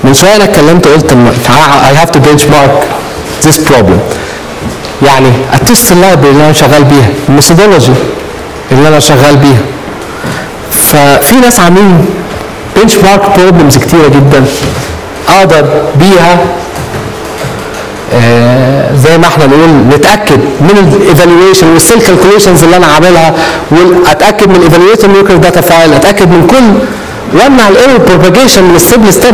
من شويه انا اتكلمت قلت I have to benchmark this problem يعني التست اللايبرري اللي انا شغال بيها الميثودولوجي اللي انا شغال بيها ففي ناس عاملين بنش مارك بروبلمز كتيره جدا اقدر بيها آه زي ما احنا نقول نتاكد من الايفالويشن والسيل كالكوليشنز اللي انا عاملها واتاكد من الايفالويشن نيوكلير داتا فايل اتاكد من كل وامنع الايرور بروباجيشن من ستيب لستيب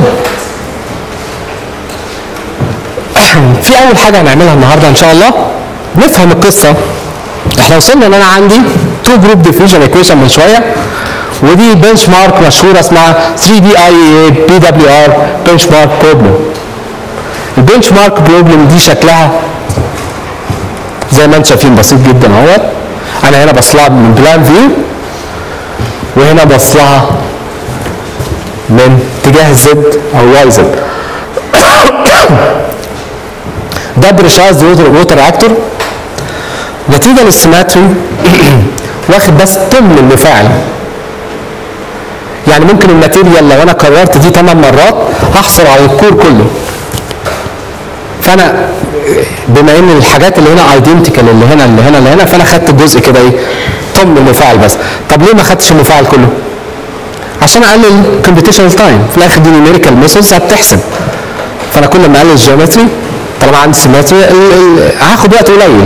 في اول حاجه هنعملها النهارده ان شاء الله نفهم القصه احنا وصلنا ان انا عندي تو جروب ديفيوجن ايكويشن من شويه ودي بنش مارك مشهوره اسمها 3 دي اي اي بي دبليو ار بنش مارك بروبلم البنش مارك بروبلم دي شكلها زي ما انتم شايفين بسيط جدا اهوت انا هنا بصلها من بلان فيو وهنا بصلها من اتجاه الزد او واي زد ده بريشايز ووتر رياكتور نتيجه للسيماتري واخد بس ثمن المفاعل يعني ممكن الماتيريال لو انا كررت دي 8 مرات هحصل على الكور كله فانا بما ان الحاجات اللي هنا ايدنتيكال اللي هنا اللي هنا اللي هنا فانا خدت الجزء كده ايه ثمن المفاعل بس طب ليه ما خدتش المفاعل كله عشان اقلل كومبيتيشن تايم في الاخر دي نيوميريكال ميثودز هتحسب فانا كل ما اقلل الجيومتري طالما عندي سيمتري هاخد وقت قليل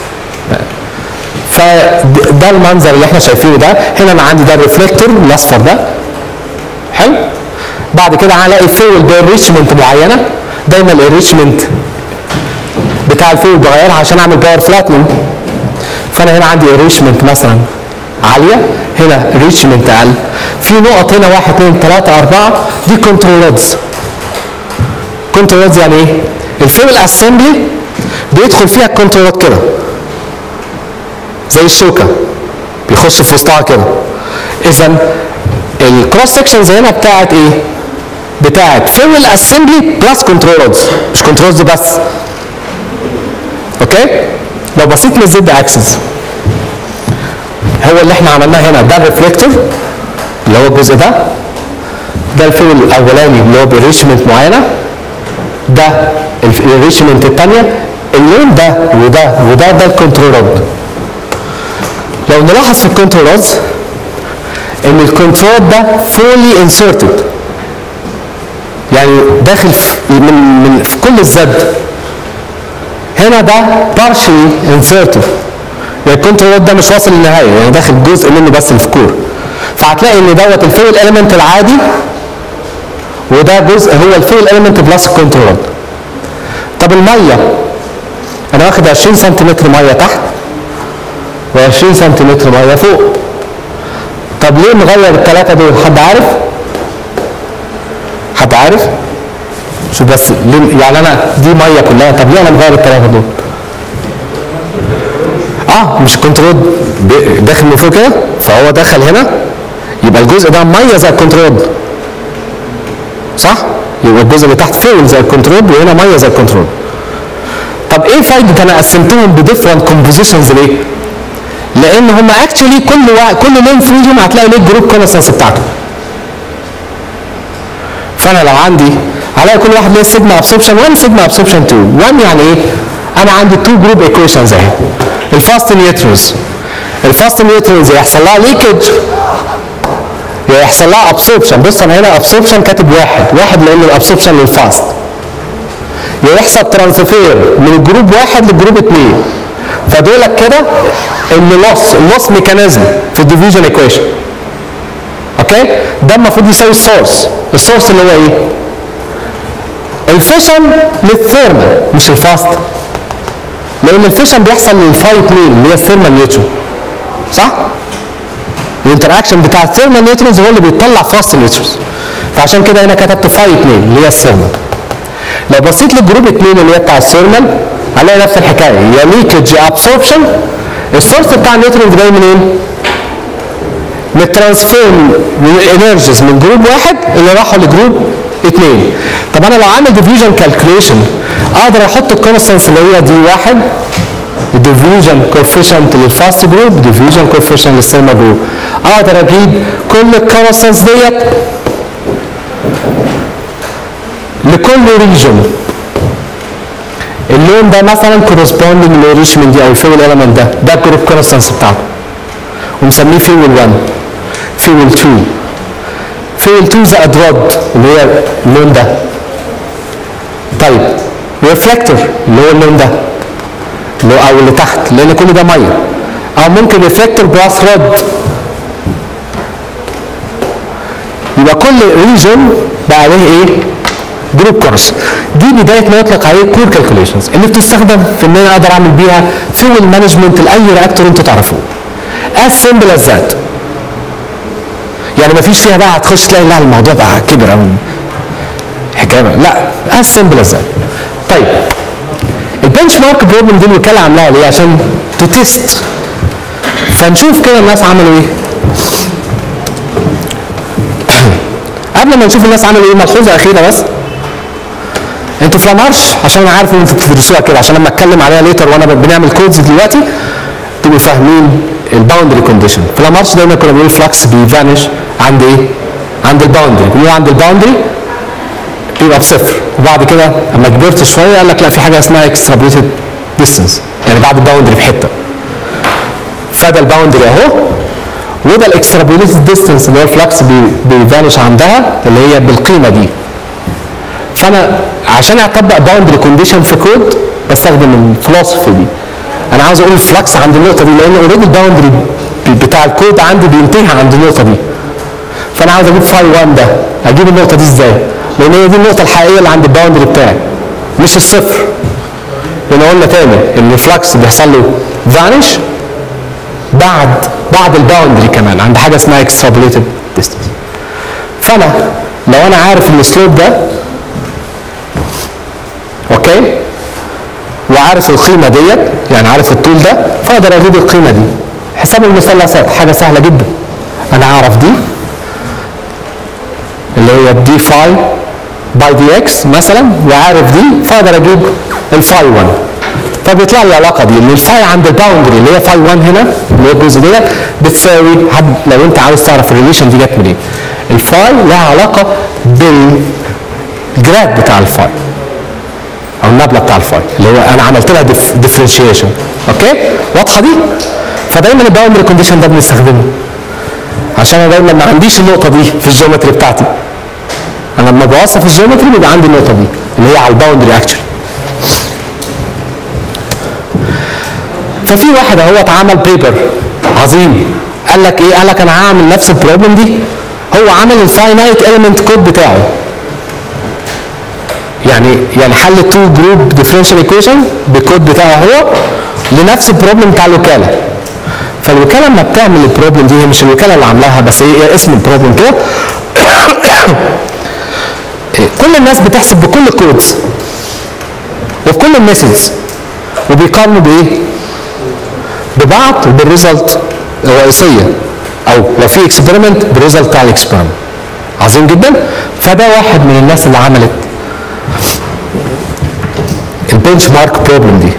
فده المنظر اللي احنا شايفينه ده هنا انا عندي ده الريفلكتور الاصفر ده حلو بعد كده هلاقي فيول بانريتشمنت معينه دايما الانريتشمنت بتاع الفيول بغيرها عشان اعمل باور فلاتنج فانا هنا عندي انريتشمنت مثلا عاليه هنا انريتشمنت اقل في نقط هنا 1 2 3 4 دي كنترول رودز كنترول رودز يعني ايه؟ الفيول اسمبلي بيدخل فيها الكنترول رود كده زي الشوكه بيخش في وسطها كده اذا الكروس سكشنز هنا بتاعت ايه؟ بتاعت فيول اسمبلي بلس كنترول رودز مش كنترول رودز بس اوكي؟ لو بصيت من الزد اكسس هو اللي احنا عملناه هنا ده الريفلكتور اللي هو الجزء ده ده الفيول الاولاني اللي هو بريشمنت معينه ده الريشمنت الثانيه اللون ده وده وده ده الكنترول رود لو نلاحظ في الكنترول رودز ان الكنترول ده فولي انسرتد يعني داخل في من من في كل الزد هنا ده partially inserted يعني الكنترول رود ده مش واصل للنهايه يعني داخل جزء منه بس الفكور فهتلاقي ان دوت الفيول اليمنت العادي وده جزء هو الفيول اليمنت بلس الكنترول رود طب الميه انا واخد 20 سنتيمتر ميه تحت و20 سنتيمتر ميه فوق طب ليه مغير الثلاثه دول حد عارف حد عارف شوف بس ليه يعني انا دي ميه كلها طب ليه انا مغير الثلاثه دول اه مش الكنترول داخل من فوق كده فهو دخل هنا يبقى الجزء ده ميه زي الكنترول صح يبقى الجزء اللي تحت فيول زي الكنترول وهنا ميه زي الكنترول طب ايه فايده انا قسمتهم بديفرنت كومبوزيشنز ليه؟ لان هم اكشولي كل واحد كل لون فيهم هتلاقي ليه الجروب كونستنس بتاعته. فانا لو عندي هلاقي كل واحد ليه سيجما ابسوربشن 1 سيجما ابسوربشن 2 1 يعني ايه؟ انا عندي تو جروب ايكويشنز اهي الفاست نيوترونز الفاست نيوترونز يحصل لها ليكج يحصل لها ابسوربشن بص انا هنا ابسوربشن كاتب واحد واحد لان الابسوربشن للفاست يحصل ترانسفير من الجروب واحد للجروب اثنين فدولك كده ان لوس اللوس ميكانيزم في الديفيجن ايكويشن اوكي ده المفروض يساوي السورس السورس اللي هو ايه الفيشن للثيرمال مش الفاست لان الفيشن بيحصل للفاي 2 اللي هي الثيرمال نيوترون صح الانتراكشن بتاع الثيرمال نيوترونز هو اللي بيطلع فاست نيوترونز فعشان كده هنا كتبت فاي 2 اللي هي الثيرمال لو بصيت للجروب 2 اللي هي بتاع الثيرمال هلاقي نفس الحكايه يا ليكج يا ابسوربشن السورس بتاع النيوترونز جاي منين؟ من الترانسفير من الانرجيز من جروب واحد اللي راحوا لجروب اثنين طب انا لو عامل ديفيوجن كالكوليشن اقدر احط الكونستنس اللي هي دي واحد الديفيوجن كوفيشنت للفاست جروب ديفيوجن كوفيشنت للسيرما جروب اقدر اجيب كل الكونستنس ديت لكل ريجن اللون ده مثلا كورسبوندنج للريجن دي او الفيول element ده ده الجروب كونستانس بتاعته ومسميه فيول 1 فيول 2 فيول 2 زائد رد اللي هي اللون ده طيب ريفلكتور اللي هو اللون ده اللي هو او اللي تحت لان كل ده ميه او ممكن ريفلكتور بلس رد يبقى كل ريجن بقى عليه ايه؟ جروب كورس دي بدايه ما يطلق عليه كور كالكوليشنز اللي بتستخدم في ان انا اقدر اعمل بيها فيول مانجمنت لاي رياكتور انتوا تعرفوه as simple as that يعني ما فيش فيها بقى هتخش تلاقي لا الموضوع بقى كبر قوي حكايه لا as simple as that طيب البنش مارك بروبلم دي الوكاله عاملاها ليه؟ عشان تتست فنشوف كده الناس عملوا ايه قبل ما نشوف الناس عملوا ايه ملحوظه اخيره بس انتوا في لامارش عشان انا عارف ان انتوا بتدرسوها كده عشان لما اتكلم عليها ليتر وانا بنعمل كودز دلوقتي تبقوا فاهمين الباوندري كونديشن في لامارش دايما كنا بنقول فلكس بيفانش عند ايه؟ عند الباوندري بنقول عند الباوندري بيبقى بصفر وبعد كده اما كبرت شويه قال لك لا في حاجه اسمها اكسترابوليتد ديستنس يعني بعد الباوندري بحته فده الباوندري اهو وده الاكسترابوليتد ديستنس اللي هو الفلكس بيفانش عندها اللي هي بالقيمه دي فانا عشان اطبق باوندري كونديشن في كود بستخدم الفلوسفي دي انا عاوز اقول الفلكس عند النقطه دي لان اوريدي الباوندري بتاع الكود عندي بينتهي عند النقطه دي فانا عاوز اجيب فاي 1 ده اجيب النقطه دي ازاي؟ لان هي دي النقطه الحقيقيه اللي عند الباوندري بتاعي مش الصفر لان قلنا تاني ان الفلكس بيحصل له فانش بعد بعد الباوندري كمان عند حاجه اسمها اكسترابوليتد ديستنس فانا لو انا عارف السلوب ده اوكي وعارف القيمه ديت يعني عارف الطول ده فاقدر اجيب القيمه دي حساب المثلثات حاجه سهله جدا انا اعرف دي اللي هي دي فاي باي دي اكس مثلا وعارف دي فاقدر اجيب الفاي 1 فبيطلع لي العلاقه دي ان الفاي عند الباوندري اللي هي فاي 1 هنا اللي هي الجزء ديت بتساوي حد لو انت عاوز تعرف الريليشن دي جت منين الفاي لها علاقه بالجراد بتاع الفاي او النبله بتاع الفاي اللي هو انا عملت لها ديفرنشيشن اوكي واضحه دي فدايما الباوندري كونديشن ده بنستخدمه عشان انا دايما ما عنديش النقطه دي في الجيومتري بتاعتي انا لما بوصف الجيومتري بيبقى عندي النقطه دي اللي هي على الباوندري اكشن ففي واحد اهو اتعمل بيبر عظيم قال لك ايه قال لك انا هعمل نفس البروبلم دي هو عمل الفاينايت اليمنت كود بتاعه يعني يعني حل التو جروب ديفرنشال ايكويشن بالكود بتاعه هو لنفس البروبلم بتاع الوكاله فالوكاله لما بتعمل البروبلم دي هي مش الوكاله اللي عاملاها بس هي اسم البروبلم كده كل الناس بتحسب بكل الكودز وفي كل الميثودز وبيقارنوا بايه؟ ببعض وبالريزلت الرئيسيه او لو في اكسبيرمنت بالريزلت بتاع الاكسبيرمنت عظيم جدا فده واحد من الناس اللي عملت البنش مارك بروبلم دي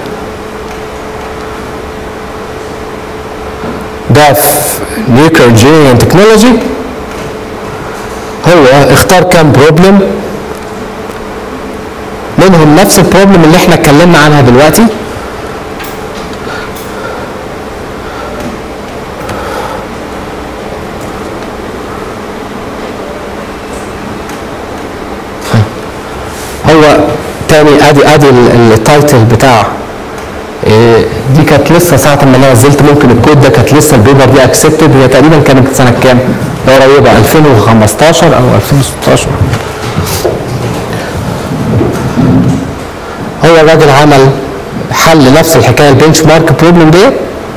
ده في نيوكلير انجينيرنج تكنولوجي هو اختار كام بروبلم منهم نفس البروبلم اللي احنا اتكلمنا عنها دلوقتي هو تاني ادي ادي التايتل بتاع إيه دي كانت لسه ساعة ما انا نزلت ممكن الكود ده كانت لسه البيبر دي اكسبتد هي تقريبا كانت سنة كام؟ قريبة 2015 او 2016 هو الراجل عمل حل نفس الحكايه البنش مارك بروبلم دي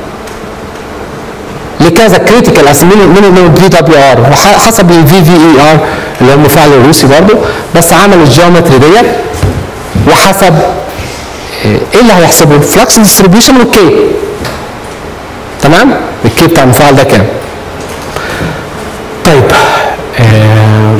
لكذا كريتيكال اصل من من من دي دبليو ار حسب الفي في اي ار اللي هو المفاعل الروسي برضه بس عمل الجيومتري ديت وحسب ايه اللي هيحسبه الفلكس ديستريبيوشن والكي تمام الكي بتاع المفاعل ده كام طيب آه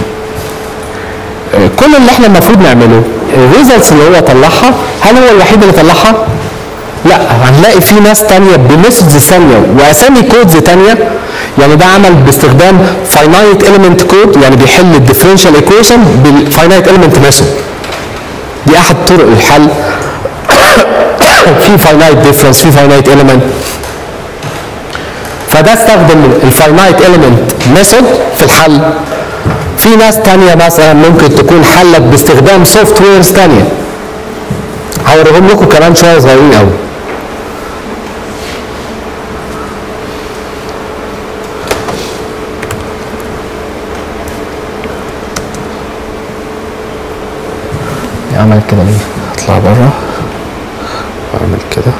كل اللي احنا المفروض نعمله الريزلتس اللي هو طلعها هل هو الوحيد اللي طلعها؟ لا هنلاقي في ناس تانية بميثودز ثانية واسامي كودز تانية يعني ده عمل باستخدام فاينايت اليمنت كود يعني بيحل الديفرنشال ايكويشن بالفاينايت اليمنت ميثود دي احد طرق الحل في فاينايت ديفرنس في فاينايت element فده استخدم الفاينايت element ميثود في الحل في ناس تانية مثلا ممكن تكون حلت باستخدام سوفت ويرز تانية هوريهم لكم كمان شوية صغيرين قوي اعمل كده ليه اطلع بره واعمل كده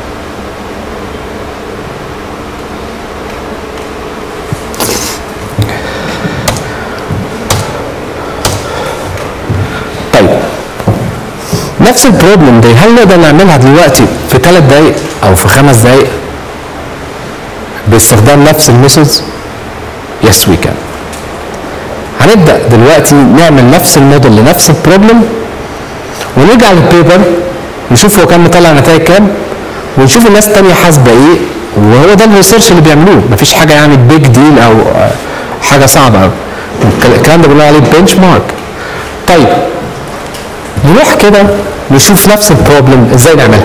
طيب نفس البروبلم دي هل نقدر نعملها دلوقتي في ثلاث دقايق او في خمس دقايق باستخدام نفس الميثودز يس وي كان هنبدا دلوقتي نعمل نفس الموديل لنفس البروبلم ونرجع للبيبر نشوف هو كان مطلع نتائج كام ونشوف الناس التانية حاسبة ايه وهو ده الريسيرش اللي بيعملوه مفيش حاجة يعني بيج ديل او آه، حاجة صعبة قوي الكلام ده بنقول عليه بنش مارك طيب نروح كده نشوف نفس البروبلم ازاي نعملها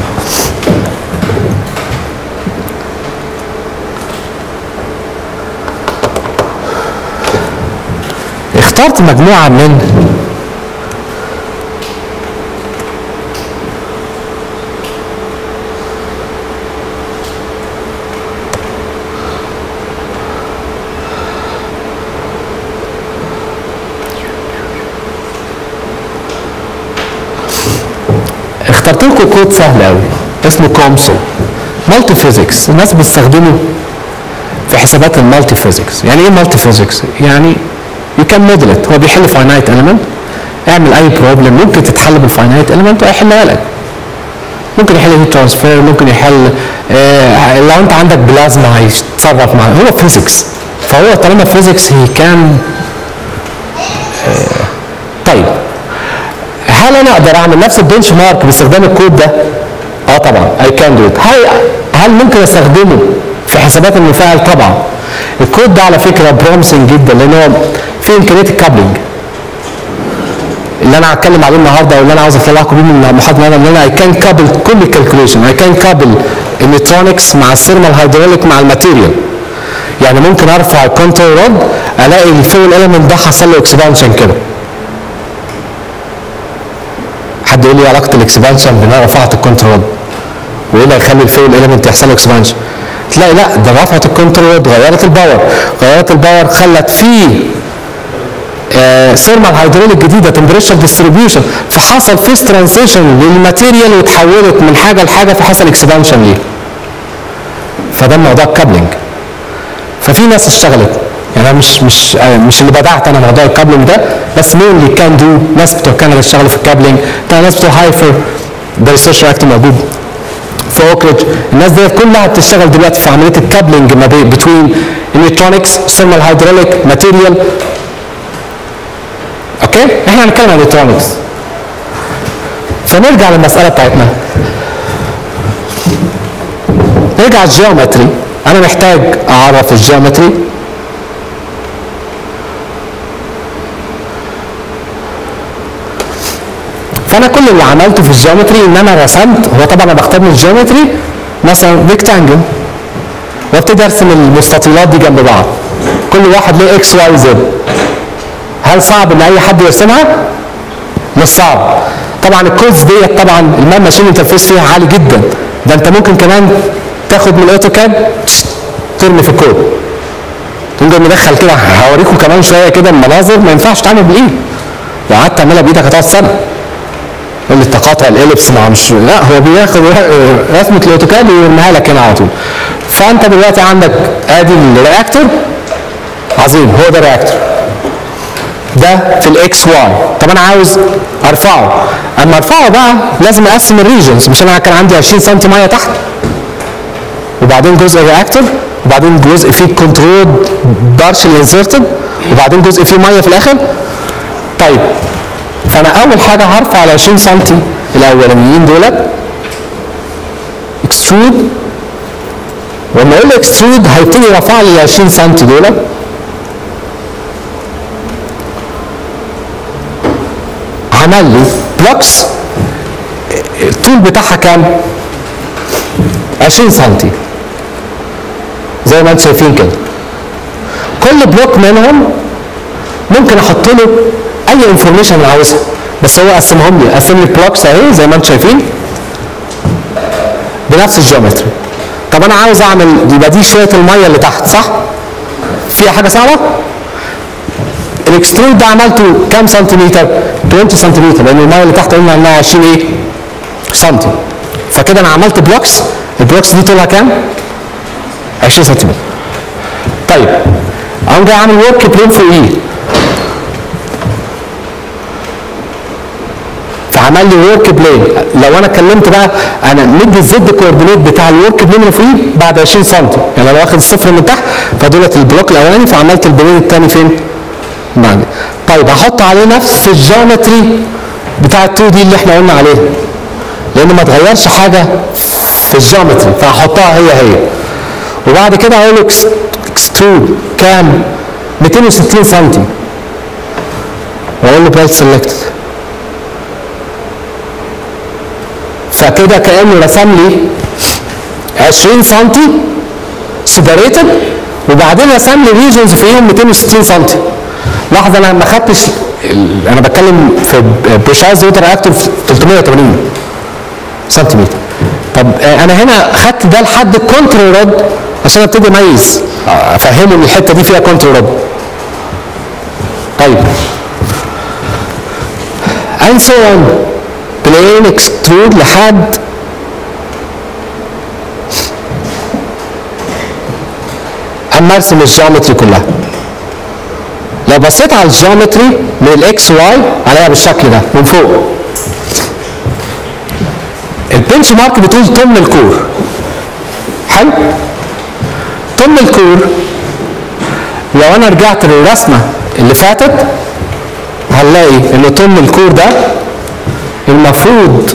اخترت مجموعة من اخترت لكم كود سهل قوي اسمه كومسو مالتي فيزيكس الناس بتستخدمه في حسابات المالتي فيزيكس يعني ايه مالتي فيزيكس يعني يو كان موديل ات هو بيحل فاينايت element اعمل اي بروبلم ممكن تتحل بالفاينايت element وهيحلها لك ممكن يحل هيت ترانسفير ممكن يحل آه لو انت عندك بلازما هيتصرف مع هو فيزيكس فهو طالما فيزيكس هي كان طيب هل انا اقدر اعمل نفس البنش مارك باستخدام الكود ده؟ اه طبعا اي كان دو هل هل ممكن استخدمه في حسابات المفاعل؟ طبعا الكود ده على فكره برومسنج جدا لان هو فيه امكانيه الكابلنج اللي انا هتكلم عليه النهارده واللي انا عاوز اطلع لكم بيه من المحاضره ان انا اي كان كابل كل الكالكوليشن اي كان كابل النيوترونكس مع الثيرمال هيدروليك مع الماتيريال يعني ممكن ارفع الكونتور رود الاقي الفيول اليمنت ده حصل له اكسبانشن كده حد يقول لي إيه علاقه الاكسبانشن بان انا رفعت الكونتور رود وايه اللي هيخلي الفيول اليمنت يحصل له اكسبانشن تلاقي لا ده رفعت الكونتور رود غيرت الباور غيرت الباور خلت فيه ثيرمال هيدروليك جديده تمبريتشر ديستريبيوشن فحصل فيس ترانزيشن للماتيريال وتحولت من حاجه لحاجه فحصل اكسبانشن ليه فده موضوع الكابلنج ففي ناس اشتغلت يعني انا مش مش آه مش اللي بدعت انا موضوع الكابلنج ده بس مين اللي كان دو ناس بتوع كندا اشتغلوا في الكابلنج بتاع ناس بتوع هايفر ده ريسيرش اكت موجود في اوكريدج الناس ديت كلها بتشتغل دلوقتي في عمليه الكابلنج ما بين بتوين الكترونكس ثيرمال هيدروليك ماتيريال اوكي احنا هنتكلم عن الكترونكس فنرجع للمساله بتاعتنا نرجع الجيومتري انا محتاج اعرف الجيومتري فانا كل اللي عملته في الجيومتري ان انا رسمت هو طبعا انا بختار من الجيومتري مثلا ريكتانجل وابتدي ارسم المستطيلات دي جنب بعض كل واحد له اكس واي زد هل صعب ان اي حد يرسمها؟ مش صعب طبعا الكودز ديت طبعا المان ماشين انترفيس فيها عالي جدا ده انت ممكن كمان تاخد من الاوتوكاد ترمي في الكود تقوم مدخل كده هوريكم كمان شويه كده المناظر ما ينفعش تعمل بالايد لو قعدت تعملها بايدك هتقعد سنه يقول لي التقاطع الاليبس مع مش لا هو بياخد رسمه الاوتوكاد ويرميها لك هنا على طول فانت دلوقتي عندك ادي الرياكتور عظيم هو ده الرياكتور ده في الاكس واي طب انا عاوز ارفعه اما ارفعه بقى لازم اقسم الريجنز مش انا كان عندي 20 سم ميه تحت وبعدين جزء رياكتور وبعدين جزء فيه كنترول بارشل انسرتد وبعدين جزء فيه ميه في الاخر طيب فانا اول حاجه هرفع ال 20 سم الاولانيين دولت اكسترود ولما اقول اكسترود هيبتدي يرفع لي ال 20 سم دولت عمل لي بلوكس الطول بتاعها كام 20 سم زي ما انتم شايفين كده كل بلوك منهم ممكن احط له اي انفورميشن انا عاوزها بس هو قسمهم لي قسم لي بلوكس اهي زي ما انتم شايفين بنفس الجيومتري طب انا عاوز اعمل يبقى دي شويه الميه اللي تحت صح فيها حاجه صعبه الاكسترود ده عملته كام سنتيمتر 20 سنتيمتر لان الميه اللي تحت قلنا انها 20 ايه سنتي فكده انا عملت بلوكس البلوكس دي طولها كام 20 سنتيمتر طيب اقوم جاي عامل ورك بلين فوقيه فعمل لي ورك بلين لو انا اتكلمت بقى انا مدي الزد كوردينيت بتاع الورك بلين اللي فوقيه بعد 20 سم يعني انا واخد الصفر من تحت فدولت البلوك الاولاني فعملت البلين الثاني فين؟ بعد طيب هحط عليه نفس الجيومتري بتاع ال 2 دي اللي احنا قلنا عليها لان ما اتغيرش حاجه في الجيومتري فهحطها هي هي وبعد كده اقول له اكسترود كام 260 سم واقول له بيلت سيلكتد فكده كانه رسم لي 20 سم سيبريتد وبعدين رسم لي ريجنز فيهم 260 سم لاحظ انا ما خدتش ال- انا بتكلم في بريشايز ووتر اكتور في 380 سنتيمتر طب آه، انا هنا خدت ده لحد الكونتر رود عشان ابتدي اميز آه، افهمه ان الحته دي فيها كونتر رود طيب and so on بلين اكسترود لحد اما ارسم الجيومتري كلها لو بصيت على الجيومتري من الاكس واي عليها بالشكل ده من فوق البنش مارك بتقول طن الكور حلو طن الكور لو انا رجعت للرسمه اللي فاتت هنلاقي ان طن الكور ده المفروض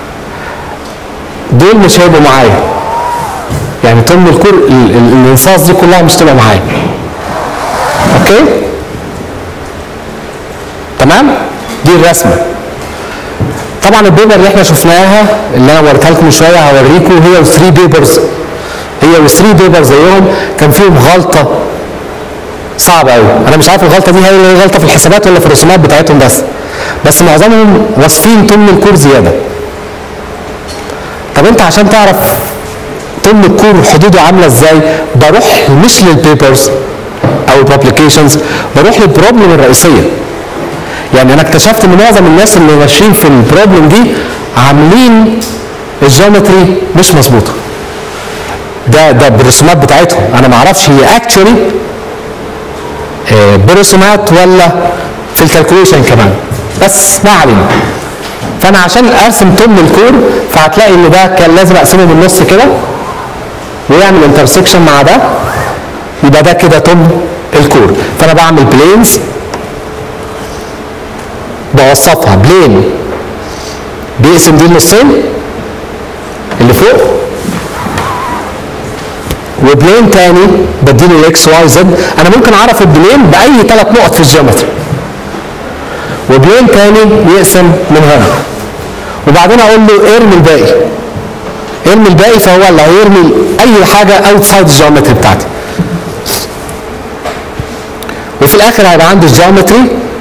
دول مش هيبقوا معايا يعني طن الكور ال- ال- الانصاص دي كلها مش تبقى معايا اوكي تمام دي الرسمه طبعا البيبر اللي احنا شفناها اللي انا وريتها لكم من شويه هوريكم هي الثري بيبرز هي والثري بيبر زيهم كان فيهم غلطه صعبه قوي انا مش عارف الغلطه دي هي اللي غلطه في الحسابات ولا في الرسومات بتاعتهم بس بس معظمهم واصفين طن الكور زياده طب انت عشان تعرف طن الكور حدوده عامله ازاي بروح مش للبيبرز او الببليكيشنز بروح للبروبلم الرئيسيه يعني انا اكتشفت ان معظم الناس اللي ماشيين في البروبلم دي عاملين الجيومتري مش مظبوطه ده ده بالرسومات بتاعتهم انا ما اعرفش هي اكشولي برسومات ولا في الكالكوليشن كمان بس ما علينا فانا عشان ارسم طن الكور فهتلاقي ان ده كان لازم اقسمه بالنص كده ويعمل انترسكشن مع ده يبقى ده كده طن الكور فانا بعمل بلينز بوصفها بلين بيقسم دي النصين اللي فوق وبلين تاني بديله الاكس واي زد انا ممكن اعرف البلين باي ثلاث نقط في الجيومتري وبلين تاني يقسم من هنا وبعدين اقول له ارمي الباقي ارمي الباقي فهو اللي هيرمي اي حاجه اوتسايد الجيومتري بتاعتي وفي الاخر هيبقى عندي الجيومتري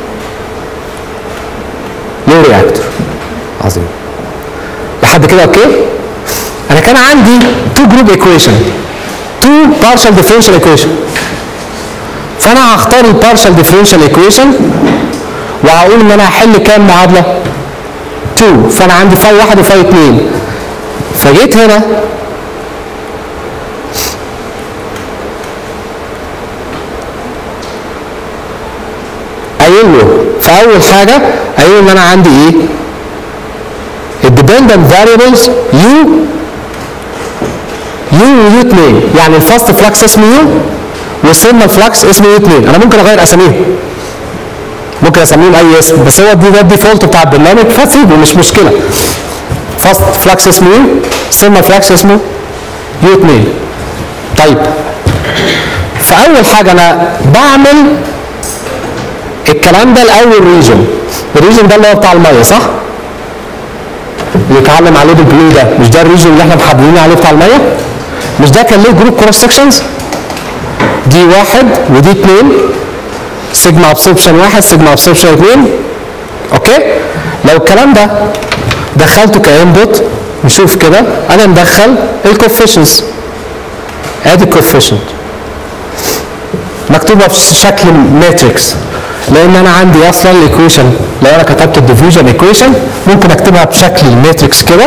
له رياكتور عظيم لحد كده اوكي انا كان عندي تو جروب ايكويشن تو بارشال ديفرنشال ايكويشن فانا هختار البارشال ديفرنشال ايكويشن وهقول ان انا هحل كام معادله 2 فانا عندي فاي واحد وفاي اثنين فجيت هنا قايل له في اول حاجه قايل ان انا عندي ايه الديبندنت فاريبلز يو يو ويو 2 يعني الفاست فلكس اسمه يو والسيجنال فلكس اسمه يو 2 انا ممكن اغير اساميهم ممكن اسميهم اي اسم بس هو دي ده الديفولت بتاع البرنامج فسيبه مش مشكله فاست فلكس اسمه يو سيجنال فلكس اسمه يو 2 طيب فاول حاجه انا بعمل الكلام ده لاول ريجن الريجن ده اللي هو بتاع الميه صح؟ اللي اتعلم عليه بالبلو ده مش ده الريجن اللي احنا محددين عليه بتاع الميه؟ مش ده كان ليه جروب كروس سكشنز؟ دي واحد ودي اثنين سيجما ابسوربشن واحد سيجما ابسوربشن اثنين اوكي؟ لو الكلام ده دخلته كانبوت نشوف كده انا مدخل الكوفيشنز ادي الكوفيشنت مكتوبه في شكل ماتريكس لان انا عندي اصلا الايكويشن لو انا كتبت الديفيوجن ايكويشن ممكن اكتبها بشكل الماتريكس كده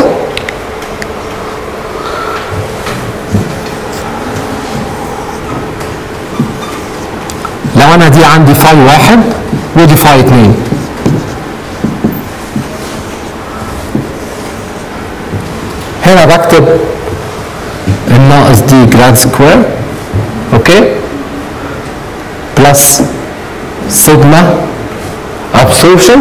لو انا دي عندي فاي واحد ودي فاي اتنين هنا بكتب الناقص دي جراد سكوير اوكي بلس سيجما ابسوربشن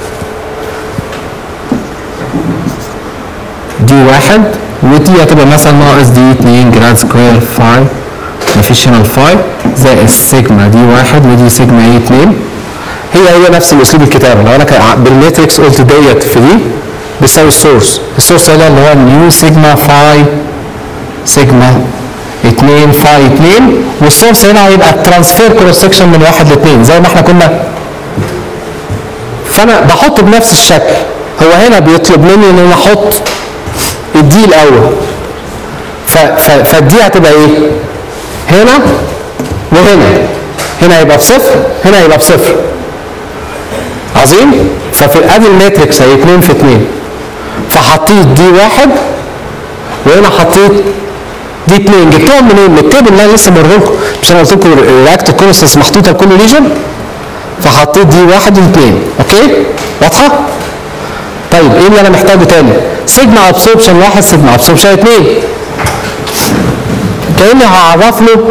دي واحد ودي هتبقى مثلا ناقص دي 2 جراد سكوير فاي مفيش هنا الفاي زائد السيجما دي واحد ودي سيجما ايه 2 هي هي نفس الاسلوب الكتابه لو انا كان بالماتريكس قلت ديت في دي بيساوي السورس السورس هنا اللي هو نيو سيجما فاي سيجما 2 فاي 2 والسورس هنا هيبقى الترانسفير كروس سكشن من واحد لاثنين زي ما احنا كنا فانا بحط بنفس الشكل هو هنا بيطلب مني ان انا احط الدي الاول ف- ف- فالدي هتبقى ايه؟ هنا وهنا هنا هيبقى بصفر هنا هيبقى بصفر عظيم ففي ادي الماتريكس هي 2 في 2 فحطيت دي واحد وهنا حطيت دي اثنين جبتهم منين؟ من التيبل اللي انا لسه موريه لكم مش انا قلت لكم الرياكت كونستنس محطوطه لكل ريجن فحطيت دي واحد واثنين اوكي؟ واضحه؟ طيب ايه اللي انا محتاجه تاني؟ سيجما ابسوربشن واحد سيجما ابسوربشن اثنين كاني هعرف له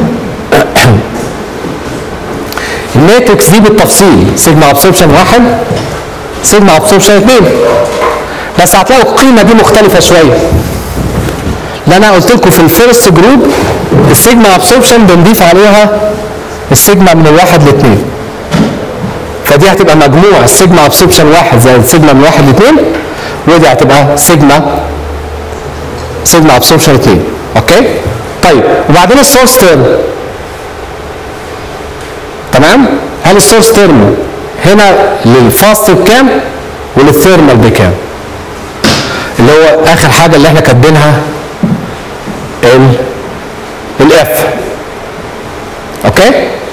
الماتريكس دي بالتفصيل سيجما ابسوربشن واحد سيجما ابسوربشن اثنين بس هتلاقوا القيمه دي مختلفه شويه اللي انا قلت لكم في الفيرست جروب السيجما ابسوربشن بنضيف عليها السيجما من الواحد لاثنين فدي هتبقى مجموع السيجما ابسوربشن واحد زائد السيجما من واحد لاثنين ودي هتبقى سيجما سيجما ابسوربشن اثنين اوكي طيب وبعدين السورس تيرم تمام هل السورس تيرم هنا للفاست بكام وللثيرمال بكام اللي هو اخر حاجه اللي احنا كاتبينها ال الاف اوكي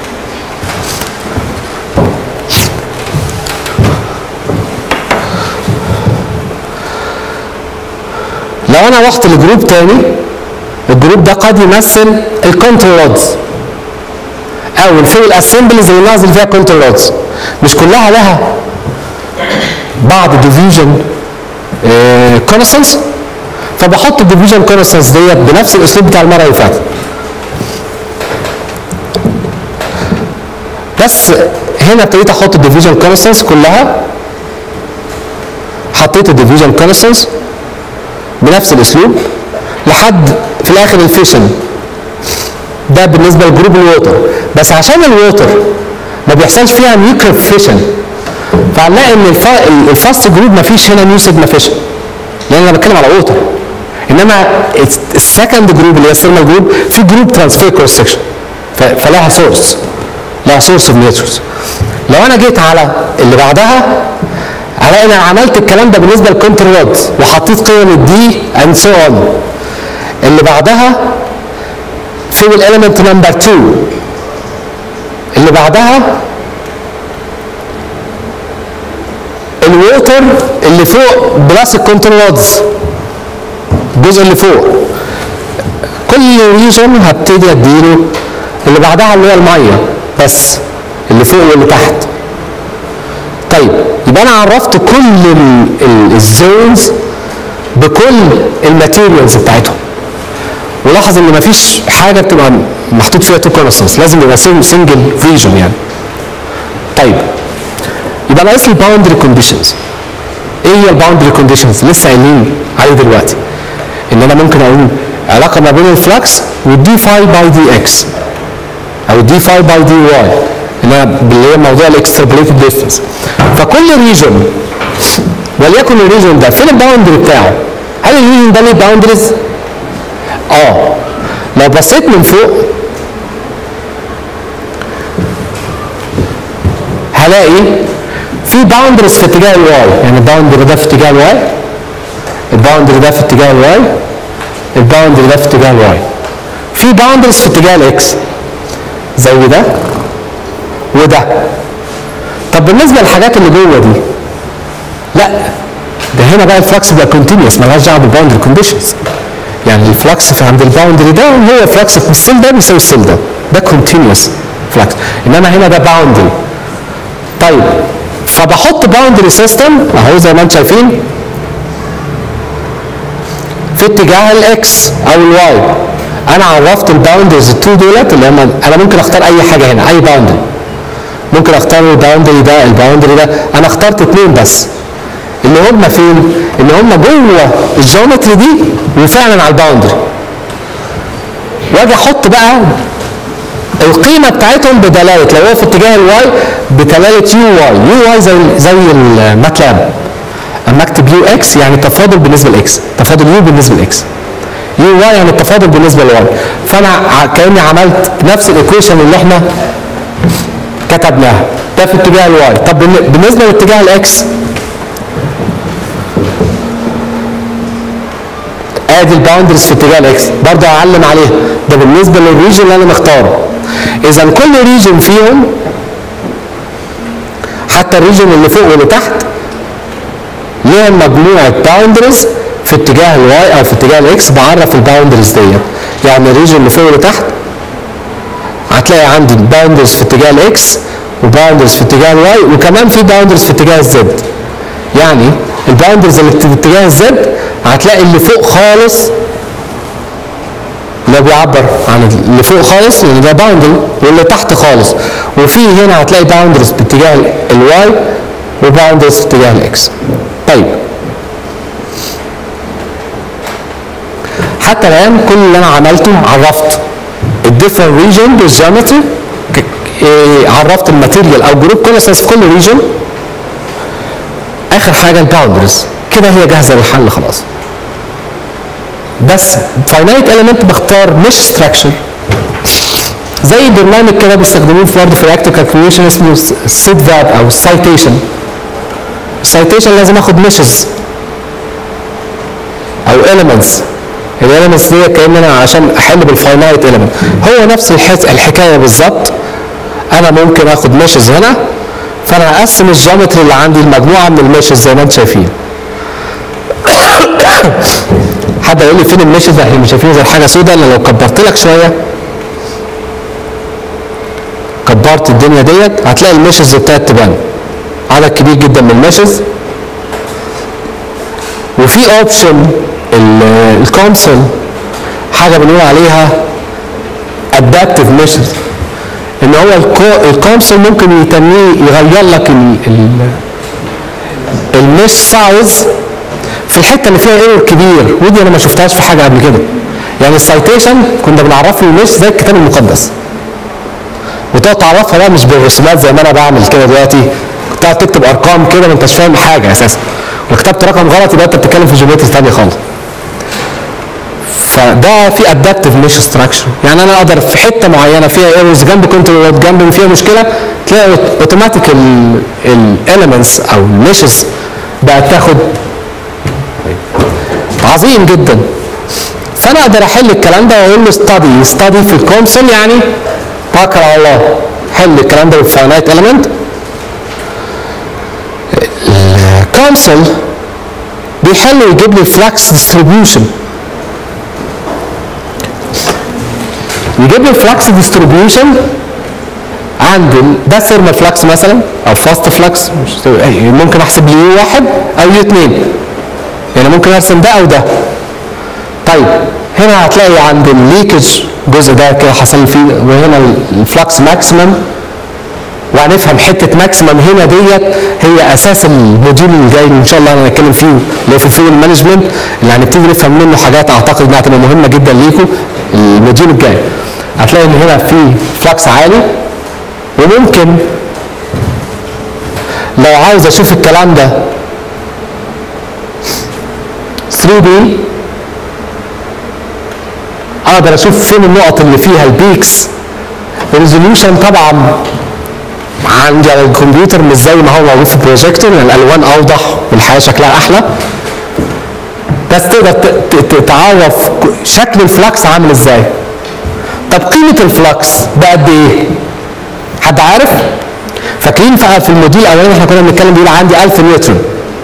لو انا رحت لجروب تاني الجروب ده قد يمثل الكنترول رودز او الفيل اسمبليز اللي نازل فيها كنترول رودز مش كلها لها بعض ديفيجن كونستنس فبحط الديفيجن كونستنس ديت بنفس الاسلوب بتاع المره اللي فاتت بس هنا ابتديت احط الديفيجن كونستنس كلها حطيت الديفيجن كونستنس بنفس الاسلوب لحد في الاخر الفيشن ده بالنسبه لجروب الووتر بس عشان الووتر ما بيحصلش فيها ميكرو فيشن فهنلاقي ان الف- الفاست جروب ما فيش هنا نيو سيجما فيشن لان انا بتكلم على ووتر انما السكند جروب اللي هي السيرمال جروب في جروب ترانسفير كروس سكشن فلها سورس لها سورس اوف نيتشرز لو انا جيت على اللي بعدها هلاقي انا عملت الكلام ده بالنسبه للكونتر رود وحطيت قيم الدي اند سو اون اللي بعدها في الاليمنت نمبر 2 اللي بعدها الووتر اللي فوق بلس الكونتر رودز الجزء اللي فوق كل ريجن هبتدي اديله اللي بعدها اللي هي الميه بس اللي فوق واللي تحت طيب يبقى انا عرفت كل الزونز بكل الماتيريالز بتاعتهم ولاحظ ان مفيش حاجه بتبقى محطوط فيها تو كونستنس لازم يبقى سنجل ريجن يعني طيب يبقى ناقص لي الباوندري كونديشنز ايه هي الباوندري كونديشنز لسه قايلين عليه دلوقتي ان انا ممكن اقول علاقه ما بين الفلكس والدي فاي باي دي اكس او دي فاي باي دي واي اللي هي اللي هي موضوع الاكستربوليتد ديستنس فكل ريجن وليكن الريجن ده فين الباوندري بتاعه؟ هل الريجن ده ليه باوندريز؟ اه لو بصيت من فوق هلاقي في باوندرز في اتجاه الواي يعني الباوندري ده في اتجاه الواي الباوندري ده في اتجاه الواي الباوندري ده في اتجاه الواي في باوندرز في اتجاه الاكس زي ده وده طب بالنسبه للحاجات اللي جوه دي لا ده هنا بقى الفلكس ده كونتينوس مالهاش دعوه بالباوندري كونديشنز يعني الفلكس في عند الباوندري ده هو فلكس في السيل ده بيساوي السيل ده ده كونتينوس فلكس انما هنا ده باوندري طيب فبحط باوندري سيستم اهو زي ما انتم شايفين في اتجاه الاكس او الواي انا عرفت الباوندريز التو دولت اللي هم انا ممكن اختار اي حاجه هنا اي باوندري ممكن اختار الباوندري ده الباوندري ده انا اخترت اثنين بس اللي هم فين؟ اللي هم جوه الجيومتري دي وفعلا على الباوندري واجي احط بقى القيمه بتاعتهم بدلاله لو هو في اتجاه الواي بدلاله يو واي يو واي زي زي الماتلاب اما اكتب يو اكس يعني تفاضل بالنسبه لاكس تفاضل يو بالنسبه لاكس يو واي يعني التفاضل بالنسبه لواي فانا ع- كاني عملت نفس الايكويشن اللي احنا كتبناها ده في اتجاه الواي طب بالن- بالنسبه لاتجاه الاكس ادي الباوندرز في اتجاه الاكس برضه هعلم عليها ده بالنسبه للريجن اللي انا مختاره اذا كل ريجن فيهم حتى الريجن اللي فوق واللي تحت ليها مجموعه باوندرز في اتجاه الواي او في اتجاه الاكس بعرف الباوندرز ديت يعني الريجن اللي فوق واللي تحت هتلاقي عندي باوندرز في اتجاه الاكس وباوندرز في اتجاه الواي وكمان في باوندرز في اتجاه الزد يعني الباوندرز اللي في اتجاه الزد هتلاقي اللي فوق خالص اللي هو بيعبر عن اللي فوق خالص لان ده باوندري واللي تحت خالص وفي هنا هتلاقي باوندرز باتجاه الواي وباوندرز في اتجاه الاكس طيب حتى الان كل اللي انا عملته عرفت الديفرنت ريجن بالجيومتري عرفت الماتيريال او جروب كونسنس في كل ريجن اخر حاجه الباوندرز كده هي جاهزه للحل خلاص بس فاينايت اليمنت بختار مش ستراكشر زي برنامج كده بيستخدموه في برضه في الاكتيف كالكوليشن اسمه سيت فاب او سايتيشن السايتيشن لازم اخد ميشز او elements الاليمنتس دي كان انا عشان احل بالفاينايت اليمنت هو نفس الحس- الحكايه بالظبط انا ممكن اخد ميشز هنا فانا هقسم الجيومتري اللي عندي لمجموعه من الميشز زي ما انتم شايفين حد يقول لي فين الميشز احنا مش شايفين زي حاجه سوداء انا لو كبرت لك شويه كبرت الدنيا ديت هتلاقي الميشز ابتدت تبان عدد كبير جدا من الميشز وفي اوبشن الكونسول حاجه بنقول عليها ادابتيف ميشز ان هو الكونسول ممكن يتنيه يغير لك ال- ال- المش سايز في الحته اللي فيها ايرور كبير ودي انا ما شفتهاش في حاجه قبل كده يعني السايتيشن كنا بنعرفه المش زي الكتاب المقدس وتقعد تعرفها بقى مش بالرسومات زي ما انا بعمل كده دلوقتي كنت قاعد تكتب ارقام كده ما انتش فاهم حاجه اساسا لو كتبت رقم غلط يبقى انت بتتكلم في جيومتري ثانيه خالص فده في ادابتيف مش ستراكشر يعني انا اقدر في حته معينه فيها ايرورز جنب كنترول جنب فيها مشكله تلاقي اوتوماتيك الاليمنتس او الميشز بقت تاخد عظيم جدا فانا اقدر احل الكلام ده واقول له ستادي ستادي في الكونسول يعني توكل على الله حل الكلام ده بالفاينايت اليمنت الكونسول بيحل ويجيب لي فلكس ديستريبيوشن يجيب لي فلكس ديستريبيوشن عند ال- ده ثيرمال فلكس مثلا او فاست فلكس مش أي- ممكن احسب لي يو واحد او يو اثنين يعني ممكن ارسم ده او ده طيب هنا هتلاقي عند الليكج الجزء ده كده حصل فيه وهنا الفلكس ماكسيمم وهنفهم حته ماكسيمم هنا ديت هي اساس الموديول اللي جاي ان شاء الله انا هنتكلم فيه اللي هو في الفيول مانجمنت اللي هنبتدي نفهم منه حاجات اعتقد انها هتبقى مهمه جدا ليكم الموديول الجاي هتلاقي ان هنا في فلكس عالي وممكن لو عاوز اشوف الكلام ده 3D اقدر اشوف فين النقط اللي فيها البيكس الريزوليوشن طبعا عندي على الكمبيوتر مش زي ما هو موجود في البروجيكتور يعني الالوان اوضح والحياه شكلها احلى بس تقدر ت- ت- ت- تعرف شكل الفلكس عامل ازاي طب قيمه الفلكس ده قد ايه حد عارف فاكرين في في الموديل الاولاني احنا كنا بنتكلم بيقول عندي 1000 نيوتن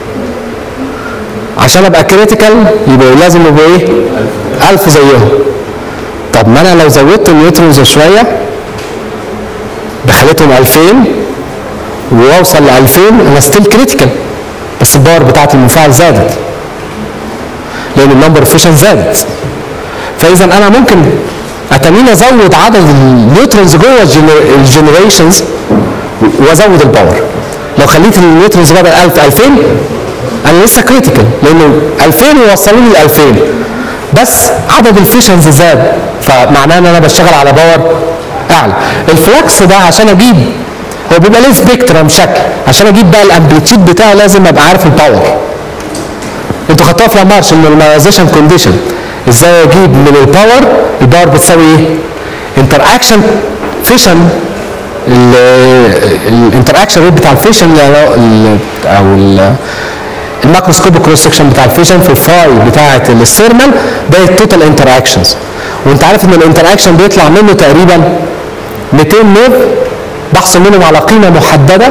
عشان ابقى كريتيكال يبقى لازم يبقى ايه 1000 زيهم طب ما انا لو زودت النيوترونز شويه دخلتهم 2000 واوصل ل 2000 انا ستيل كريتيكال بس الباور بتاعت المفاعل زادت لان النمبر فيشن زادت فاذا انا ممكن اتمنى ازود عدد النيوترونز جوه الجنريشنز وازود الباور لو خليت النيوترونز بدل 1000 2000 انا لسه كريتيكال لانه 2000 يوصلوني ل 2000 بس عدد الفيشنز زاد فمعناه ان انا بشتغل على باور اعلى الفلكس ده عشان اجيب هو بيبقى ليه سبيكترم شكل عشان اجيب بقى الامبليتيود بتاعه لازم ابقى عارف الباور انتوا خدتوها في لامارش النورماليزيشن كونديشن ازاي اجيب من الباور الباور بتساوي ايه؟ انتر اكشن فيشن الانتر ريت بتاع الفيشن ال- او ال- الماكروسكوبيك كروس سكشن بتاع الفيشن في الفاي بتاعه الثيرمال ده التوتال انتر اكشنز وانت عارف ان الانتر اكشن بيطلع منه تقريبا 200 نيف بحصل منهم على قيمه محدده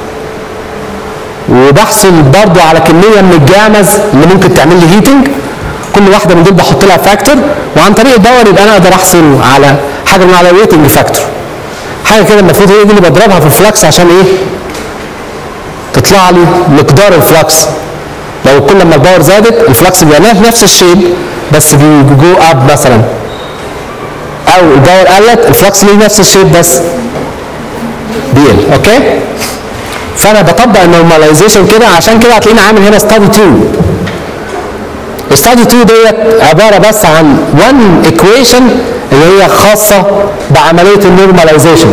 وبحصل برضو على كميه من الجامز اللي ممكن تعمل لي هيتنج كل واحده من دول بحط لها فاكتور وعن طريق الدور يبقى انا اقدر احصل على حاجه من على ويتنج فاكتور حاجه كده المفروض هي دي اللي بضربها في الفلكس عشان ايه تطلع لي مقدار الفلكس لو كل ما الباور زادت الفلكس بيبقى نفس الشيب بس بيجو اب مثلا او الباور قلت الفلكس ليه نفس الشيب بس بيقل اوكي فانا بطبق النورماليزيشن كده عشان كده هتلاقيني عامل هنا ستادي 2 ستادي 2 ديت عباره بس عن 1 ايكويشن اللي هي خاصه بعمليه النورماليزيشن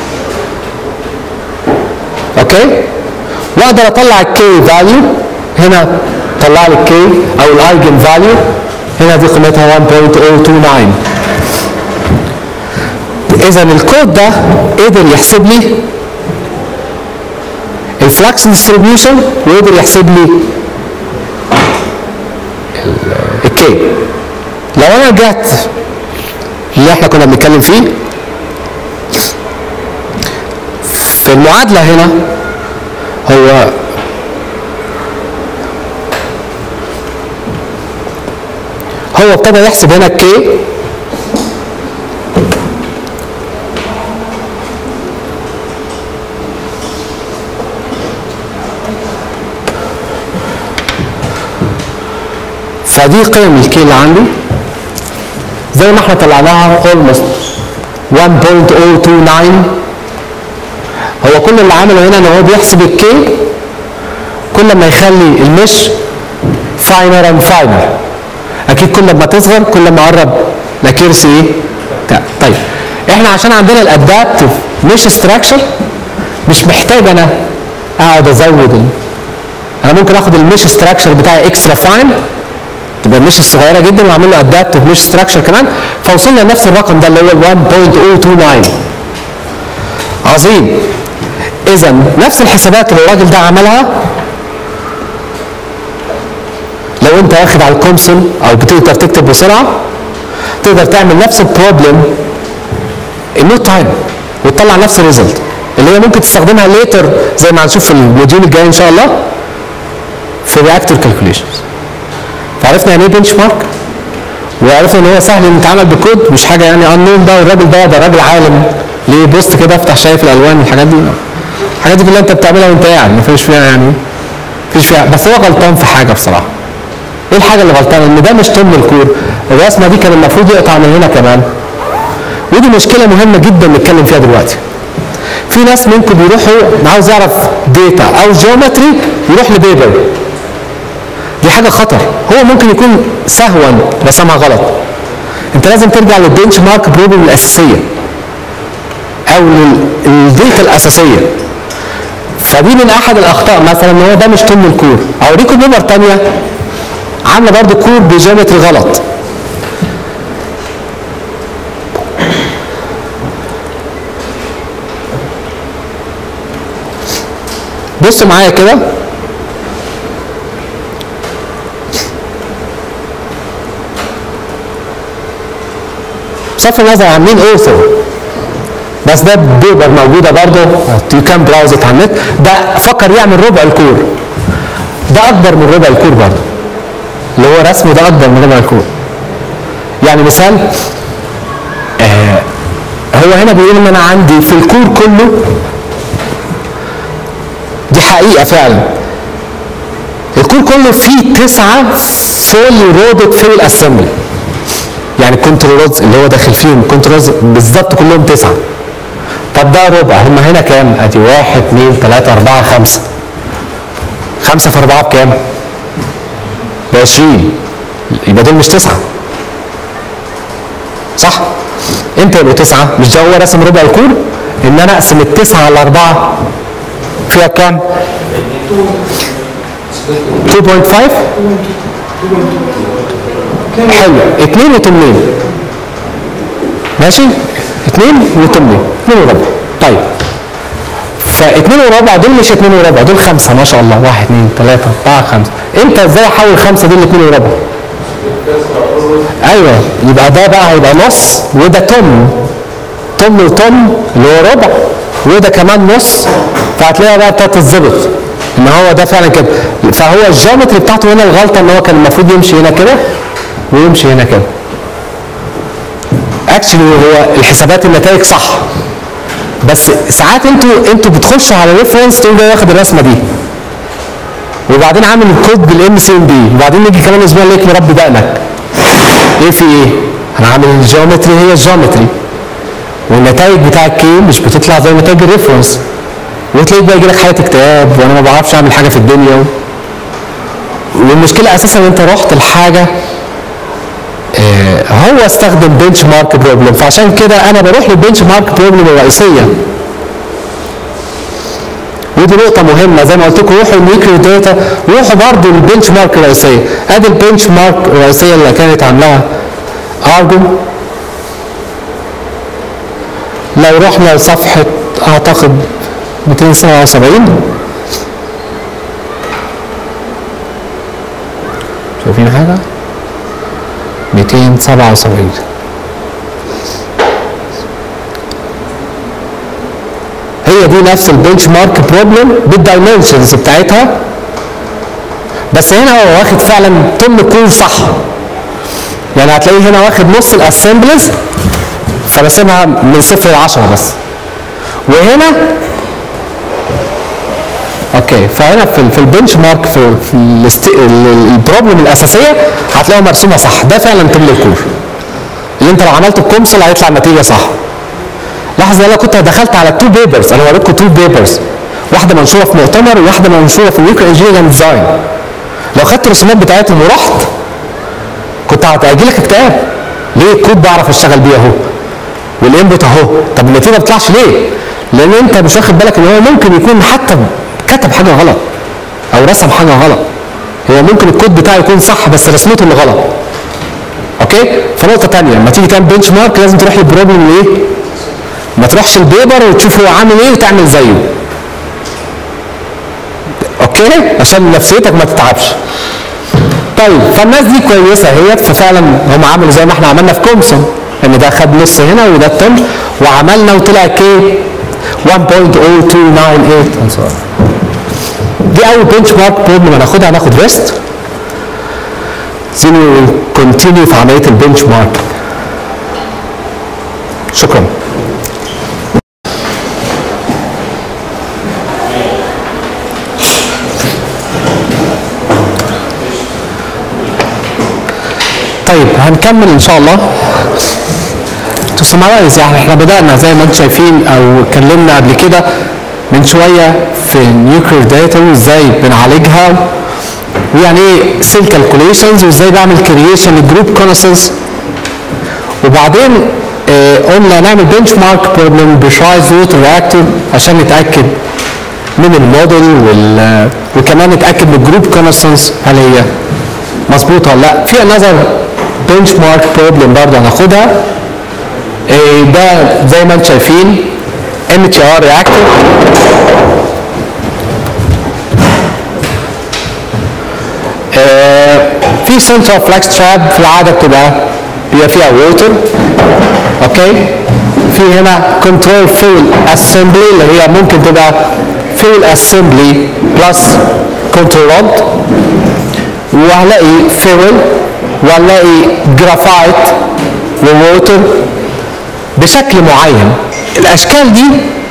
اوكي واقدر اطلع الكي فاليو هنا طلع لي الكي او الايجن فاليو هنا دي قيمتها 1.029 اذا الكود ده قدر يحسب لي الفلكس ديستريبيوشن ويقدر يحسب لي الكي لو انا رجعت اللي احنا كنا بنتكلم فيه في المعادله هنا هو هو ابتدى يحسب هنا الكي فدي قيم الكي اللي عندي زي ما احنا طلعناها almost 1.029 هو كل اللي عمله هنا ان هو بيحسب الكي كل ما يخلي المش فاينر اند فاينر اكيد كل ما تصغر كل ما قرب الاكيرسي ايه ت- طيب احنا عشان عندنا الادابتيف مش ستراكشر مش محتاج انا اقعد ازود ال- انا ممكن اخد المش ستراكشر بتاعي اكسترا فاين تبقى المش صغيره جدا واعمل له ادابتيف مش ستراكشر كمان فوصلنا لنفس الرقم ده اللي هو 1.029 عظيم اذا نفس الحسابات اللي الراجل ده عملها لو انت واخد على الكونسول او بتقدر تكتب بسرعه تقدر تعمل نفس البروبلم النو تايم وتطلع نفس الريزلت اللي هي ممكن تستخدمها ليتر زي ما هنشوف في الموديول الجاي ان شاء الله في رياكتور كالكوليشنز فعرفنا يعني ايه بنش مارك وعرفنا ان هو سهل ان يتعمل بكود مش حاجه يعني انون ده والراجل ده ده راجل عالم ليه بوست كده افتح شايف الالوان الحاجات دي الحاجات دي كلها انت بتعملها وانت قاعد ما فيش فيها يعني فيش فيها بس هو غلطان في حاجه بصراحه ايه الحاجه اللي غلطان ان ده مش طن الكور الرسمه دي كان المفروض يقطع من هنا كمان ودي مشكله مهمه جدا نتكلم فيها دلوقتي في ناس منكم بيروحوا عاوز يعرف ديتا او جيومتري يروح لبيبر دي حاجه خطر هو ممكن يكون سهوا رسمها غلط انت لازم ترجع للبنش مارك بروبلم الاساسيه او للديتا الاساسيه فدي من احد الاخطاء مثلا ان هو ده مش طن الكور اوريكم نمر تانية عامله برضو كور بجيومتري غلط بصوا معايا كده بصرف النظر عن مين اوثر بس ده بيبر موجوده برضه يو كان براوز على النت ده فكر يعمل ربع الكور ده اكبر من ربع الكور برضه اللي هو رسمه ده اكبر من ربع الكور يعني مثال آه هو هنا بيقول ان انا عندي في الكور كله دي حقيقه فعلا الكور كله فيه تسعه فول رودد فيل اسمبلي يعني كنترولز اللي هو داخل فيهم كنترولز بالظبط كلهم تسعه طب ده ربع هم هنا كام؟ ادي واحد اثنين ثلاثة أربعة خمسة خمسة في أربعة بكام؟ ب 20 يبقى دول مش تسعة صح؟ امتى يبقوا تسعة؟ مش ده هو رسم ربع الكور؟ إن أنا أقسم التسعة على أربعة فيها كام؟ 2.5 حلو 2 و8 ماشي 2 و8 2 وربع طيب ف2 وربع دول مش 2 وربع دول خمسة ما شاء الله 1 2 3 4 5 انت ازاي احول خمسة دول ل 2 وربع ايوه يبقى ده بقى هيبقى نص وده تم تم وتم اللي هو ربع وده كمان نص فهتلاقيها بقى بتاعت الظبط ان هو ده فعلا كده فهو الجيومتري بتاعته هنا الغلطه ان هو كان المفروض يمشي هنا كده ويمشي هنا كده اكشلي هو الحسابات النتائج صح بس ساعات انتوا انتوا بتخشوا على ريفرنس تقول ده واخد الرسمه دي وبعدين عامل الكود بالام سي ام بي وبعدين نيجي كمان اسبوع نلاقيك مربي دقنك ايه في ايه؟ انا عامل الجيومتري هي الجيومتري والنتائج بتاع الكي مش بتطلع زي نتائج الريفرنس وتلاقيك بقى يجيلك حاله اكتئاب وانا ما بعرفش اعمل حاجه في الدنيا والمشكله اساسا ان انت رحت لحاجه آه هو استخدم بنش مارك بروبلم فعشان كده انا بروح للبنش مارك بروبلم الرئيسيه ودي نقطة مهمة زي ما قلت لكم روحوا الميكرو داتا روحوا برضه للبنش مارك الرئيسية ادي البنش مارك الرئيسية اللي كانت عاملاها ارجو لو رحنا لصفحة اعتقد 277 شايفين حاجة؟ 277 هي دي نفس البنش مارك بروبلم بالدايمنشنز بتاعتها بس هنا هو واخد فعلا طن كور صح يعني هتلاقيه هنا واخد نص الاسمبلز فرسمها من صفر ل 10 بس وهنا اوكي فهنا في في البنش مارك في, في الاست... البروبلم الاساسيه هتلاقيها مرسومه صح ده فعلا طول الكور اللي انت لو عملت الكونسول هيطلع النتيجه صح لاحظ انا كنت دخلت على تو بيبرز انا وريتكم تو بيبرز واحده منشوره في مؤتمر وواحده منشوره في الويك انجينيرنج ديزاين لو خدت الرسومات بتاعتهم ورحت كنت هتجي لك اكتئاب ليه الكود بعرف اشتغل بيه اهو والانبوت اهو طب النتيجه ما بتطلعش ليه؟ لان انت مش واخد بالك ان هو ممكن يكون حتى كتب حاجه غلط او رسم حاجه غلط هو ممكن الكود بتاعه يكون صح بس رسمته اللي غلط اوكي فنقطه ثانيه لما تيجي تعمل بنش مارك لازم تروح للبروبلم ايه ما تروحش البيبر وتشوف هو عامل ايه وتعمل زيه اوكي عشان نفسيتك ما تتعبش طيب فالناس دي كويسه اهيت ففعلا هم عملوا زي ما احنا عملنا في كومسون ان ده خد نص هنا وده الطن وعملنا وطلع كي 1.0298 دي اول بنش مارك بروبلم هناخدها هناخد ريست then we will continue في عمليه البنش مارك شكرا طيب هنكمل ان شاء الله تو سمرايز يعني احنا بدانا زي ما انتم شايفين او اتكلمنا قبل كده من شويه في النيوكلير داتا وازاي بنعالجها ويعني ايه سيل كالكوليشنز وازاي بعمل كرييشن لجروب كونسنس وبعدين آه، قلنا نعمل بنش مارك بروبلم بشايز روت رياكتور عشان نتاكد من الموديل وال وكمان نتاكد من الجروب كونستنس هل هي مظبوطه ولا لا في انذر بنش مارك بروبلم برضه هناخدها آه، ده زي ما انتم شايفين ام تي ار رياكتور في سنترال فلكس تراب في العاده بتبقى بيبقى فيها ووتر اوكي في هنا كنترول فيل اسمبلي اللي هي ممكن تبقى فيل اسمبلي بلس كنترول رود وهلاقي فيل وهلاقي جرافايت وووتر بشكل معين الاشكال دي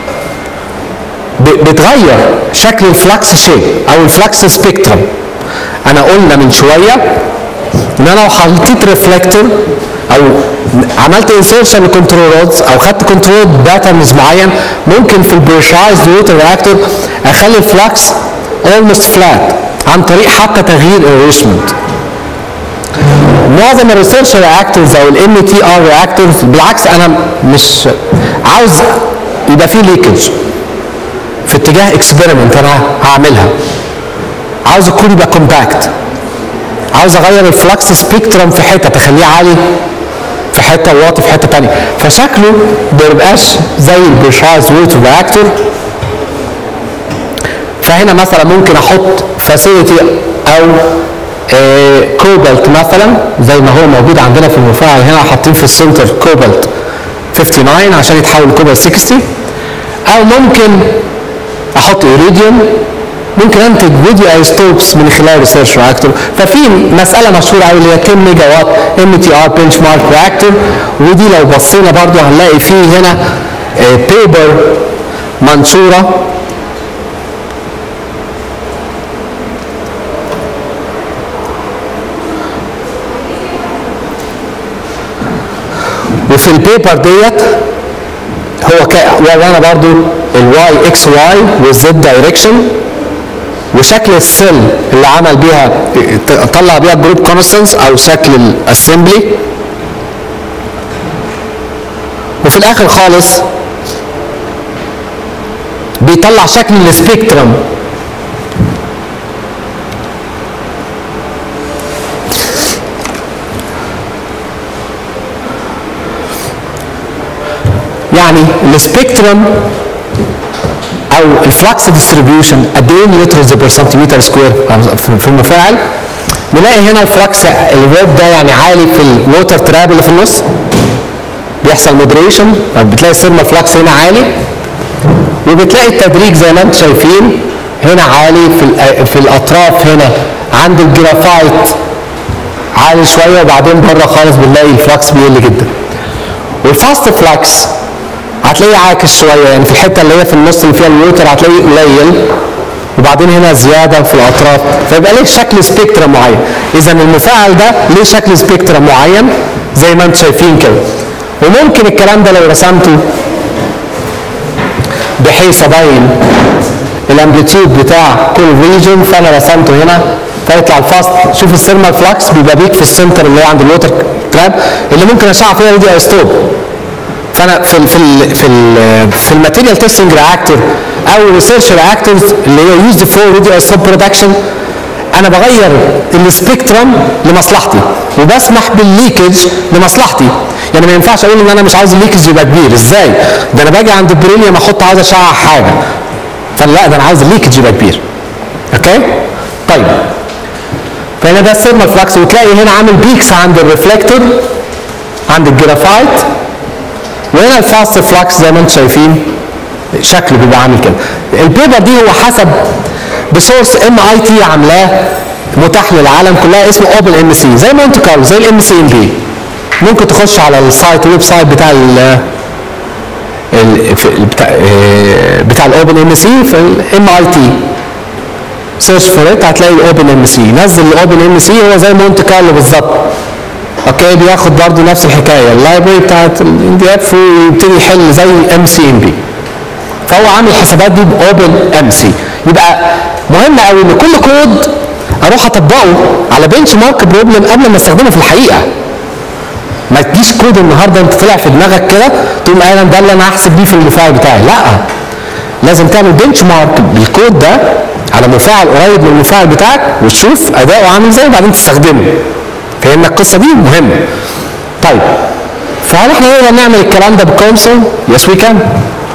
ب- بتغير شكل الفلكس شيب او الفلكس سبيكترم انا قلنا من شويه ان انا لو حطيت ريفلكتور او عملت انسيرشن لكنترول رودز او خدت كنترول باترنز معين ممكن في البريشرايزد ووتر رياكتور اخلي الفلكس اولموست فلات عن طريق حتى تغيير الريشمنت معظم الريسيرش رياكتورز او الام تي ار رياكتورز بالعكس انا مش عاوز يبقى فيه ليكج في اتجاه اكسبيرمنت انا هعملها عاوز الكود يبقى كومباكت عاوز اغير الفلكس سبيكترم في حته اخليه عالي في حته وواطي في حته ثانيه فشكله ما بيبقاش زي البريشرايز ووتر رياكتور فهنا مثلا ممكن احط فاسيلتي او كوبالت مثلا زي ما هو موجود عندنا في المفاعل هنا حاطين في السنتر كوبالت 59 عشان يتحول لكوبالت 60 او ممكن احط ايريديوم ممكن انتج فيديو ايستوبس من خلال ريسيرش رياكتور ففي مساله مشهوره قوي اللي هي 10 ميجا وات ام تي ار بنش مارك رياكتور ودي لو بصينا برضو هنلاقي فيه هنا بيبر منشوره وفي البيبر ديت هو كا- ورانا برضو الواي اكس واي والزد دايركشن وشكل السيل اللي عمل بيها طلع بيها جروب كونستنس او شكل الاسمبلي وفي الاخر خالص بيطلع شكل السبيكترم يعني السبيكترم او الفلكس ديستريبيوشن قد ايه نيوترونز بير سنتيمتر سكوير في المفاعل نلاقي هنا الفلكس الويب ده يعني عالي في الووتر تراب اللي في النص بيحصل مودريشن بتلاقي السيرما فلكس هنا عالي وبتلاقي التدريج زي ما انتم شايفين هنا عالي في الأ- في الاطراف هنا عند الجرافايت عالي شويه وبعدين بره خالص بنلاقي الفلكس بيقل جدا والفاست فلكس هتلاقيه عاكس شويه يعني في الحته اللي هي في النص اللي فيها الووتر هتلاقيه قليل وبعدين هنا زياده في الاطراف فيبقى ليه شكل سبيكترم معين اذا المفاعل ده ليه شكل سبيكترم معين زي ما انتم شايفين كده وممكن الكلام ده لو رسمته بحيث ابين الامبليتيود بتاع كل ريجن فانا رسمته هنا فيطلع الفاست شوف الثيرمال فلكس بيبقى بيك في السنتر اللي هي عند الووتر تراب اللي ممكن اشعل فيها راديو ايستوب فانا في ال في ال في ال في الماتيريال تيستنج رياكتور او ريسيرش رياكتورز اللي هي يوزد فور راديو ايستوب برودكشن انا بغير السبيكترم لمصلحتي وبسمح بالليكج لمصلحتي يعني ما ينفعش اقول ان انا مش عاوز الليكج يبقى كبير ازاي ده انا باجي عند البريليوم احط عاوز اشعع حاجه فلا ده انا عاوز الليكج يبقى كبير اوكي طيب فهنا ده السيرمال فلكس وتلاقي هنا عامل بيكس عند الريفلكتور عند الجرافايت وهنا الفاست فلكس زي ما انتم شايفين شكله بيبقى عامل كده البيبر دي هو حسب بسورس ام اي تي عاملاه متاح للعالم كلها اسمه اوبن ام سي زي مونت كارلو زي الام سي ام بي ممكن تخش على السايت الويب سايت بتاع ال ال- في- بتاع آه، بتاع الاوبن ام سي في الام اي تي سيرش فور ات هتلاقي الاوبن ام سي نزل الاوبن ام سي هو زي مونت كارلو بالظبط اوكي بياخد برضه نفس الحكايه اللايبرري بتاعت الان دي اف ويبتدي يحل زي ام سي ام بي فهو عامل الحسابات دي باوبن ام سي يبقى مهم قوي ان كل كود اروح اطبقه على بنش مارك بروبلم قبل ما استخدمه في الحقيقه ما تجيش كود النهارده انت طلع في دماغك كده تقوم قايل ده اللي انا هحسب بيه في المفاعل بتاعي لا لازم تعمل بنش مارك بالكود ده على مفاعل قريب من المفاعل بتاعك وتشوف اداؤه عامل ازاي وبعدين تستخدمه فهمنا القصه دي مهمه طيب فهل احنا نقدر نعمل الكلام ده بكونسول؟ يس وي كان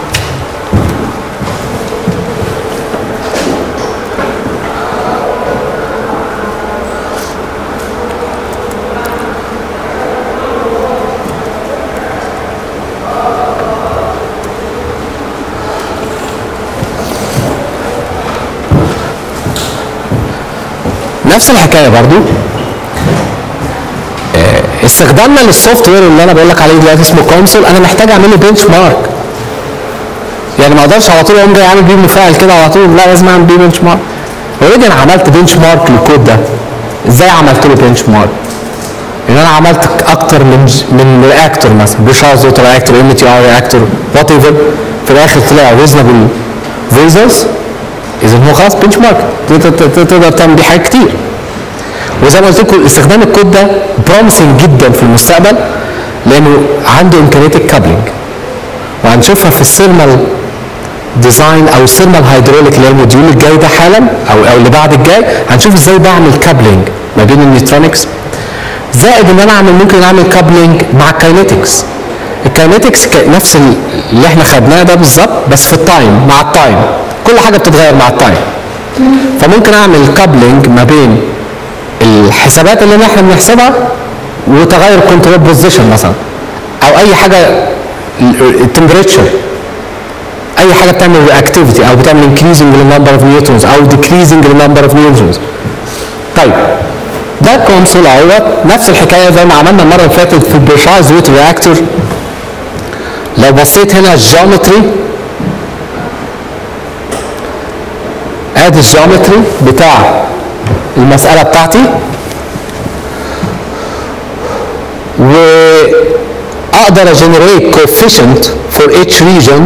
نفس الحكايه برضو آه، استخدامنا للسوفت وير اللي انا بقول لك عليه دلوقتي اسمه كونسول انا محتاج اعمل له بنش مارك يعني ما اقدرش على طول اقوم جاي عامل بيه مفاعل كده على طول لا لازم اعمل بيه بنش مارك اوريدي انا عملت بنش مارك للكود ده ازاي عملت له بنش مارك؟ ان انا عملت اكتر من من رياكتور مثلا بشارزوت رياكتور ام تي ار رياكتور وات ايفر في الاخر طلع ريزونبل فيزرز اذا هو خلاص بنش مارك تقدر تعمل بيه حاجات كتير وزي ما قلت لكم استخدام الكود ده بروميسنج جدا في المستقبل لانه عنده امكانيه الكابلنج وهنشوفها في السيرمال ديزاين او السيرمال هيدروليك اللي هي الموديول الجاي ده حالا او او اللي بعد الجاي هنشوف ازاي بعمل كابلنج ما بين النيوترونكس زائد ان انا اعمل ممكن اعمل كابلنج مع الكاينetics الكاينetics نفس اللي احنا خدناه ده بالظبط بس في التايم مع التايم كل حاجه بتتغير مع التايم فممكن اعمل كابلنج ما بين الحسابات اللي احنا بنحسبها وتغير كنترول بوزيشن مثلا او اي حاجه التمبريتشر اي حاجه بتعمل رياكتيفيتي او بتعمل انكريزنج للنمبر اوف نيوترونز او ديكريزنج للنمبر اوف نيوترونز طيب ده كونسول اهوت نفس الحكايه زي ما عملنا المره اللي فاتت في البريشايز ويت رياكتور لو بصيت هنا الجيومتري ادي الجيومتري بتاع المسألة بتاعتي وأقدر أجنريت coefficient for each region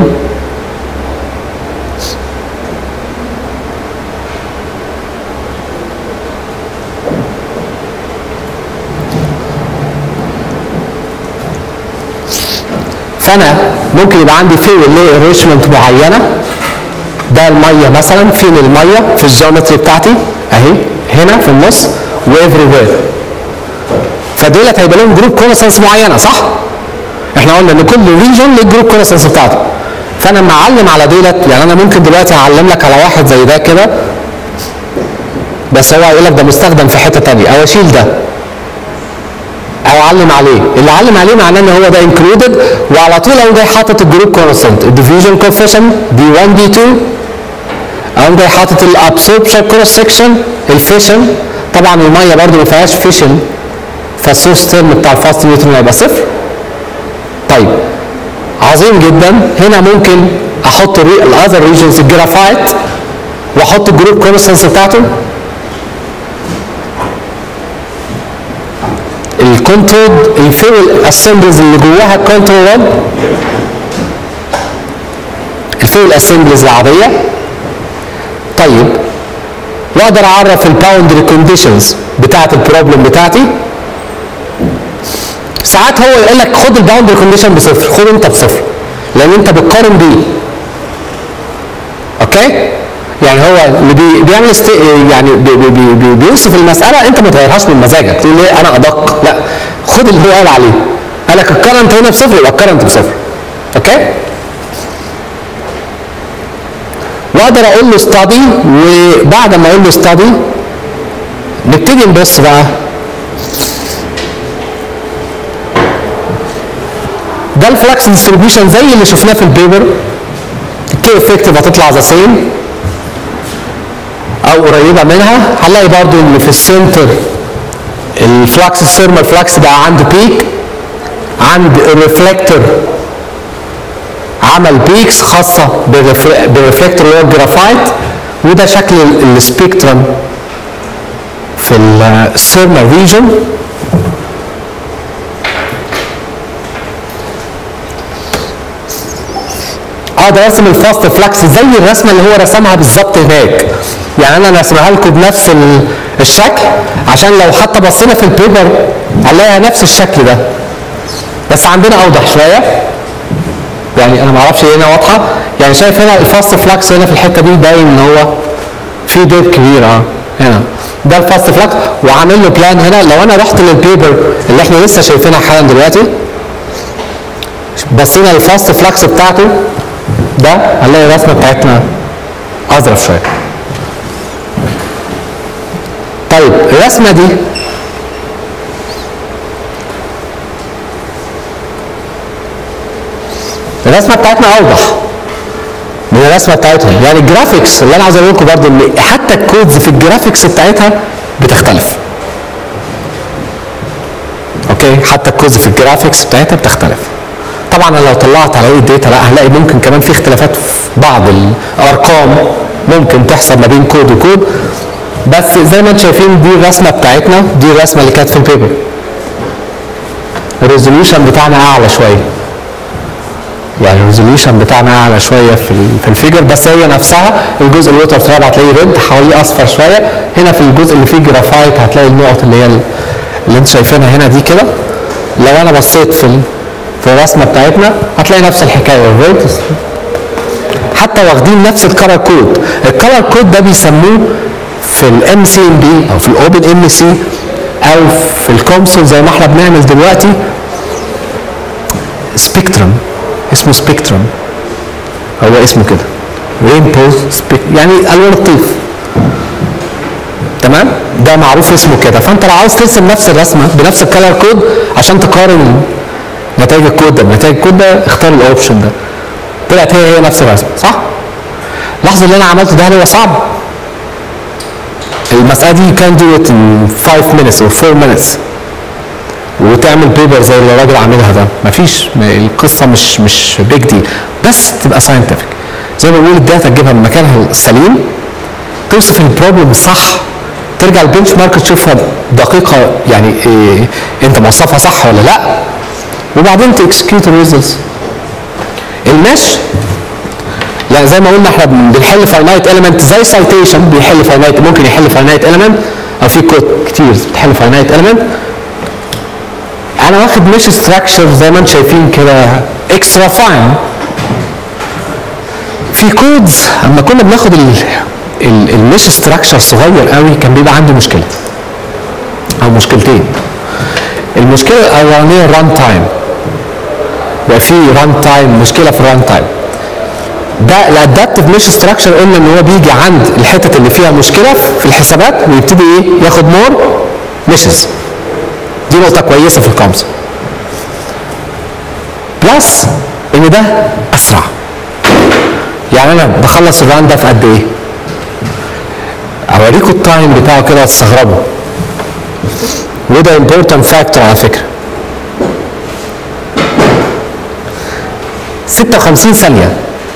فأنا ممكن يبقى عندي فيول ليه اريشمنت معينة ده المية مثلا فين المية في الجيومتري بتاعتي اهي هنا في النص وافري وير فدولت هيبقى لهم جروب كونستنس معينه صح؟ احنا قلنا ان كل ريجن له جروب كونستنس بتاعته فانا لما اعلم على دولت يعني انا ممكن دلوقتي اعلم لك على واحد زي ده كده بس هو هيقول لك ده مستخدم في حته ثانيه او اشيل ده او اعلم عليه اللي اعلم عليه معناه ان هو ده انكلودد وعلى طول اقوم جاي حاطط الجروب كونستنت الديفيوجن كوفيشن دي 1 دي 2 اقوم جاي حاطط الابسوربشن كروس سكشن الفيشن طبعا الميه برضو ما فيهاش فيشن فالسورس تيرم بتاع الفاست نيوترون هيبقى صفر طيب عظيم جدا هنا ممكن احط الاذر ريجنز الجرافايت واحط الجروب كونستنس بتاعته الكونترود الفيول اسمبلز اللي جواها الكونترول رود الفيول اسمبلز العاديه طيب واقدر اعرف الباوندري كونديشنز بتاعت البروبلم بتاعتي ساعات هو يقول لك خد الباوندري كونديشن بصفر خد انت بصفر لان انت بتقارن بيه اوكي يعني هو اللي بي بيعمل است... يعني بي بي بي بي بيوصف المساله انت ما تغيرهاش من مزاجك تقول ليه انا ادق لا خد اللي هو قال عليه قال لك الكرنت هنا بصفر يبقى الكرنت بصفر اوكي واقدر اقول له ستادي وبعد ما اقول له ستادي نبتدي نبص بقى ده الفلكس ديستريبيوشن زي اللي شفناه في البيبر الكي افكتيف هتطلع ذا سيم او قريبه منها هنلاقي برضو ان في السنتر الفلكس الثيرمال فلكس بقى عنده بيك عند الريفلكتور عمل بيكس خاصة بالريفلكتور اللي هو الجرافايت وده شكل السبيكترم في الثيرمال ريجن اقدر ارسم الفاست فلاكس زي الرسمه اللي هو رسمها بالظبط هناك يعني انا رسمها لكم بنفس الشكل عشان لو حتى بصينا في البيبر هنلاقيها نفس الشكل ده بس عندنا اوضح شويه يعني انا ما اعرفش هنا واضحه يعني شايف هنا الفاست فلاكس هنا في الحته دي باين ان هو في ديب كبير اه هنا ده الفاست فلاكس وعامل له بلان هنا لو انا رحت للبيبر اللي احنا لسه شايفينها حالا دلوقتي بصينا للفاست فلاكس بتاعته ده هنلاقي الرسمه بتاعتنا اظرف شويه طيب الرسمه دي الرسمه بتاعتنا اوضح من الرسمه بتاعتهم يعني الجرافيكس اللي انا عايز اقول لكم برضه ان حتى الكودز في الجرافيكس بتاعتها بتختلف اوكي حتى الكودز في الجرافيكس بتاعتها بتختلف طبعا انا لو طلعت على الداتا لا هلاقي ممكن كمان في اختلافات في بعض الارقام ممكن تحصل ما بين كود وكود بس زي ما انتم شايفين دي الرسمه بتاعتنا دي الرسمه اللي كانت في البيبر الريزوليوشن بتاعنا اعلى شويه يعني الريزوليوشن بتاعنا اعلى شويه في ال- في الفيجر بس هي نفسها الجزء الوتر تراب هتلاقيه ريد حواليه اصفر شويه هنا في الجزء اللي فيه جرافايت هتلاقي النقط اللي هي ال- اللي انتم شايفينها هنا دي كده لو انا بصيت في ال- في الرسمه بتاعتنا هتلاقي نفس الحكايه الريد حتى واخدين نفس الكلر كود الكلر كود ده بيسموه في الام سي ام بي او في الاوبن ام سي او في الكونسول زي ما احنا بنعمل دلوقتي سبيكترم اسمه سبيكترم هو اسمه كده رينبو سبيك يعني الوان الطيف تمام ده معروف اسمه كده فانت لو عاوز ترسم نفس الرسمه بنفس الكلر كود عشان تقارن نتائج الكود ده بنتائج الكود ده اختار الاوبشن ده طلعت هي هي نفس الرسمه صح؟ لاحظوا اللي انا عملته ده هل هو صعب؟ المساله دي كان دو ات ان 5 minutes or 4 minutes وتعمل بيبر زي اللي الراجل عاملها ده مفيش م- القصه مش مش بيج ديل بس تبقى ساينتفك زي ما بنقول الداتا تجيبها من مكانها السليم توصف البروبلم الصح ترجع البنش مارك تشوفها دقيقه يعني إيه انت موصفها صح ولا لا وبعدين تكسكيوت الريزلتس المش يعني زي ما قلنا احنا بن- بنحل فاينايت اليمنت زي سايتيشن بيحل فاينايت ممكن يحل فاينايت اليمنت او في كود كتير بتحل فاينايت اليمنت انا واخد مش ستراكشر زي ما انتم شايفين كده اكسترا فاين في كودز اما كنا بناخد ال ال- المش ستراكشر صغير قوي كان بيبقى عنده مشكله او مشكلتين المشكله الاولانيه الران تايم بقى في ران تايم مشكله في الران تايم ده الادابتيف مش ستراكشر قلنا ان هو بيجي عند الحتت اللي فيها مشكله في الحسابات ويبتدي ايه ياخد مور ميشز دي نقطه كويسه في الكومز بلس ان ده اسرع يعني انا بخلص الران ده في قد ايه اوريكم التايم بتاعه كده هتستغربوا وده امبورتنت فاكتور على فكره 56 ثانيه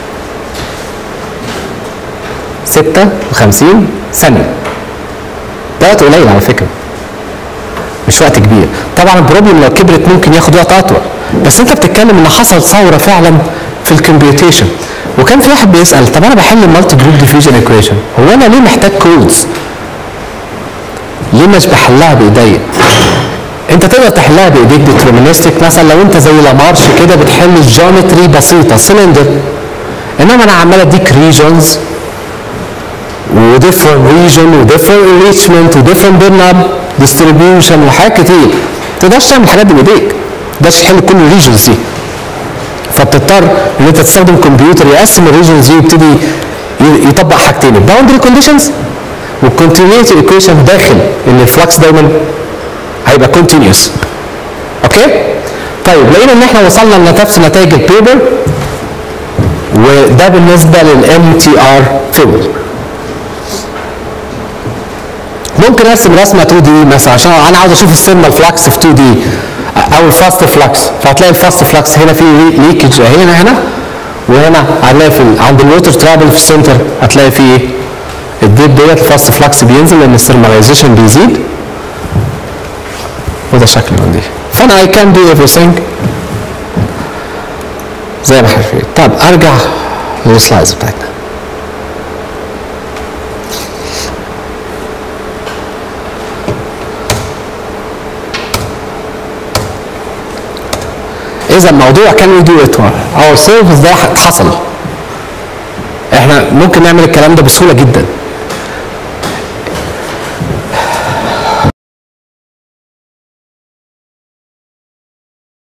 56 ثانيه ده وقت قليل على فكره مش وقت كبير طبعا البروبلم لو كبرت ممكن ياخد وقت اطول بس انت بتتكلم ان حصل ثوره فعلا في الكمبيوتيشن وكان في واحد بيسال طب انا بحل المالتي جروب ديفيوجن ايكويشن هو انا ليه محتاج كودز ليه مش بحلها بايديا انت تقدر تحلها بايديك ديترمينستيك مثلا لو انت زي لامارش كده بتحل الجيومتري بسيطه سلندر انما انا عمال اديك ريجونز وديفرنت ريجن وديفرنت انريتشمنت وديفرنت بيرن اب ديستريبيوشن وحاجات كتير ما تقدرش تعمل الحاجات دي بايديك ما تقدرش تحل كل الريجنز دي فبتضطر ان انت تستخدم كمبيوتر يقسم الريجنز دي ويبتدي ي- يطبق حاجتين الباوندري كونديشنز والكونتينيوتي ايكويشن داخل ان الفلكس دايما هيبقى كونتينيوس اوكي طيب لقينا ان احنا وصلنا لنفس نتائج البيبر وده بالنسبه للام تي ار فيبر ممكن ارسم رسمه 2 دي مثلا عشان انا عاوز اشوف السيرمال فلاكس في 2 دي او الفاست فلاكس فهتلاقي الفاست فلاكس هنا في ليكج هنا هنا وهنا هتلاقي في ال- عند الووتر ترابل في السنتر هتلاقي في ايه الديب ديت الفاست فلاكس بينزل لان السيرماليزيشن بيزيد وده شكل من دي فانا اي كان دو everything زي ما احنا شايفين طب ارجع للسلايدز بتاعتنا اذا موضوع كان وي دو ات او سيرفيس ده حصل احنا ممكن نعمل الكلام ده بسهوله جدا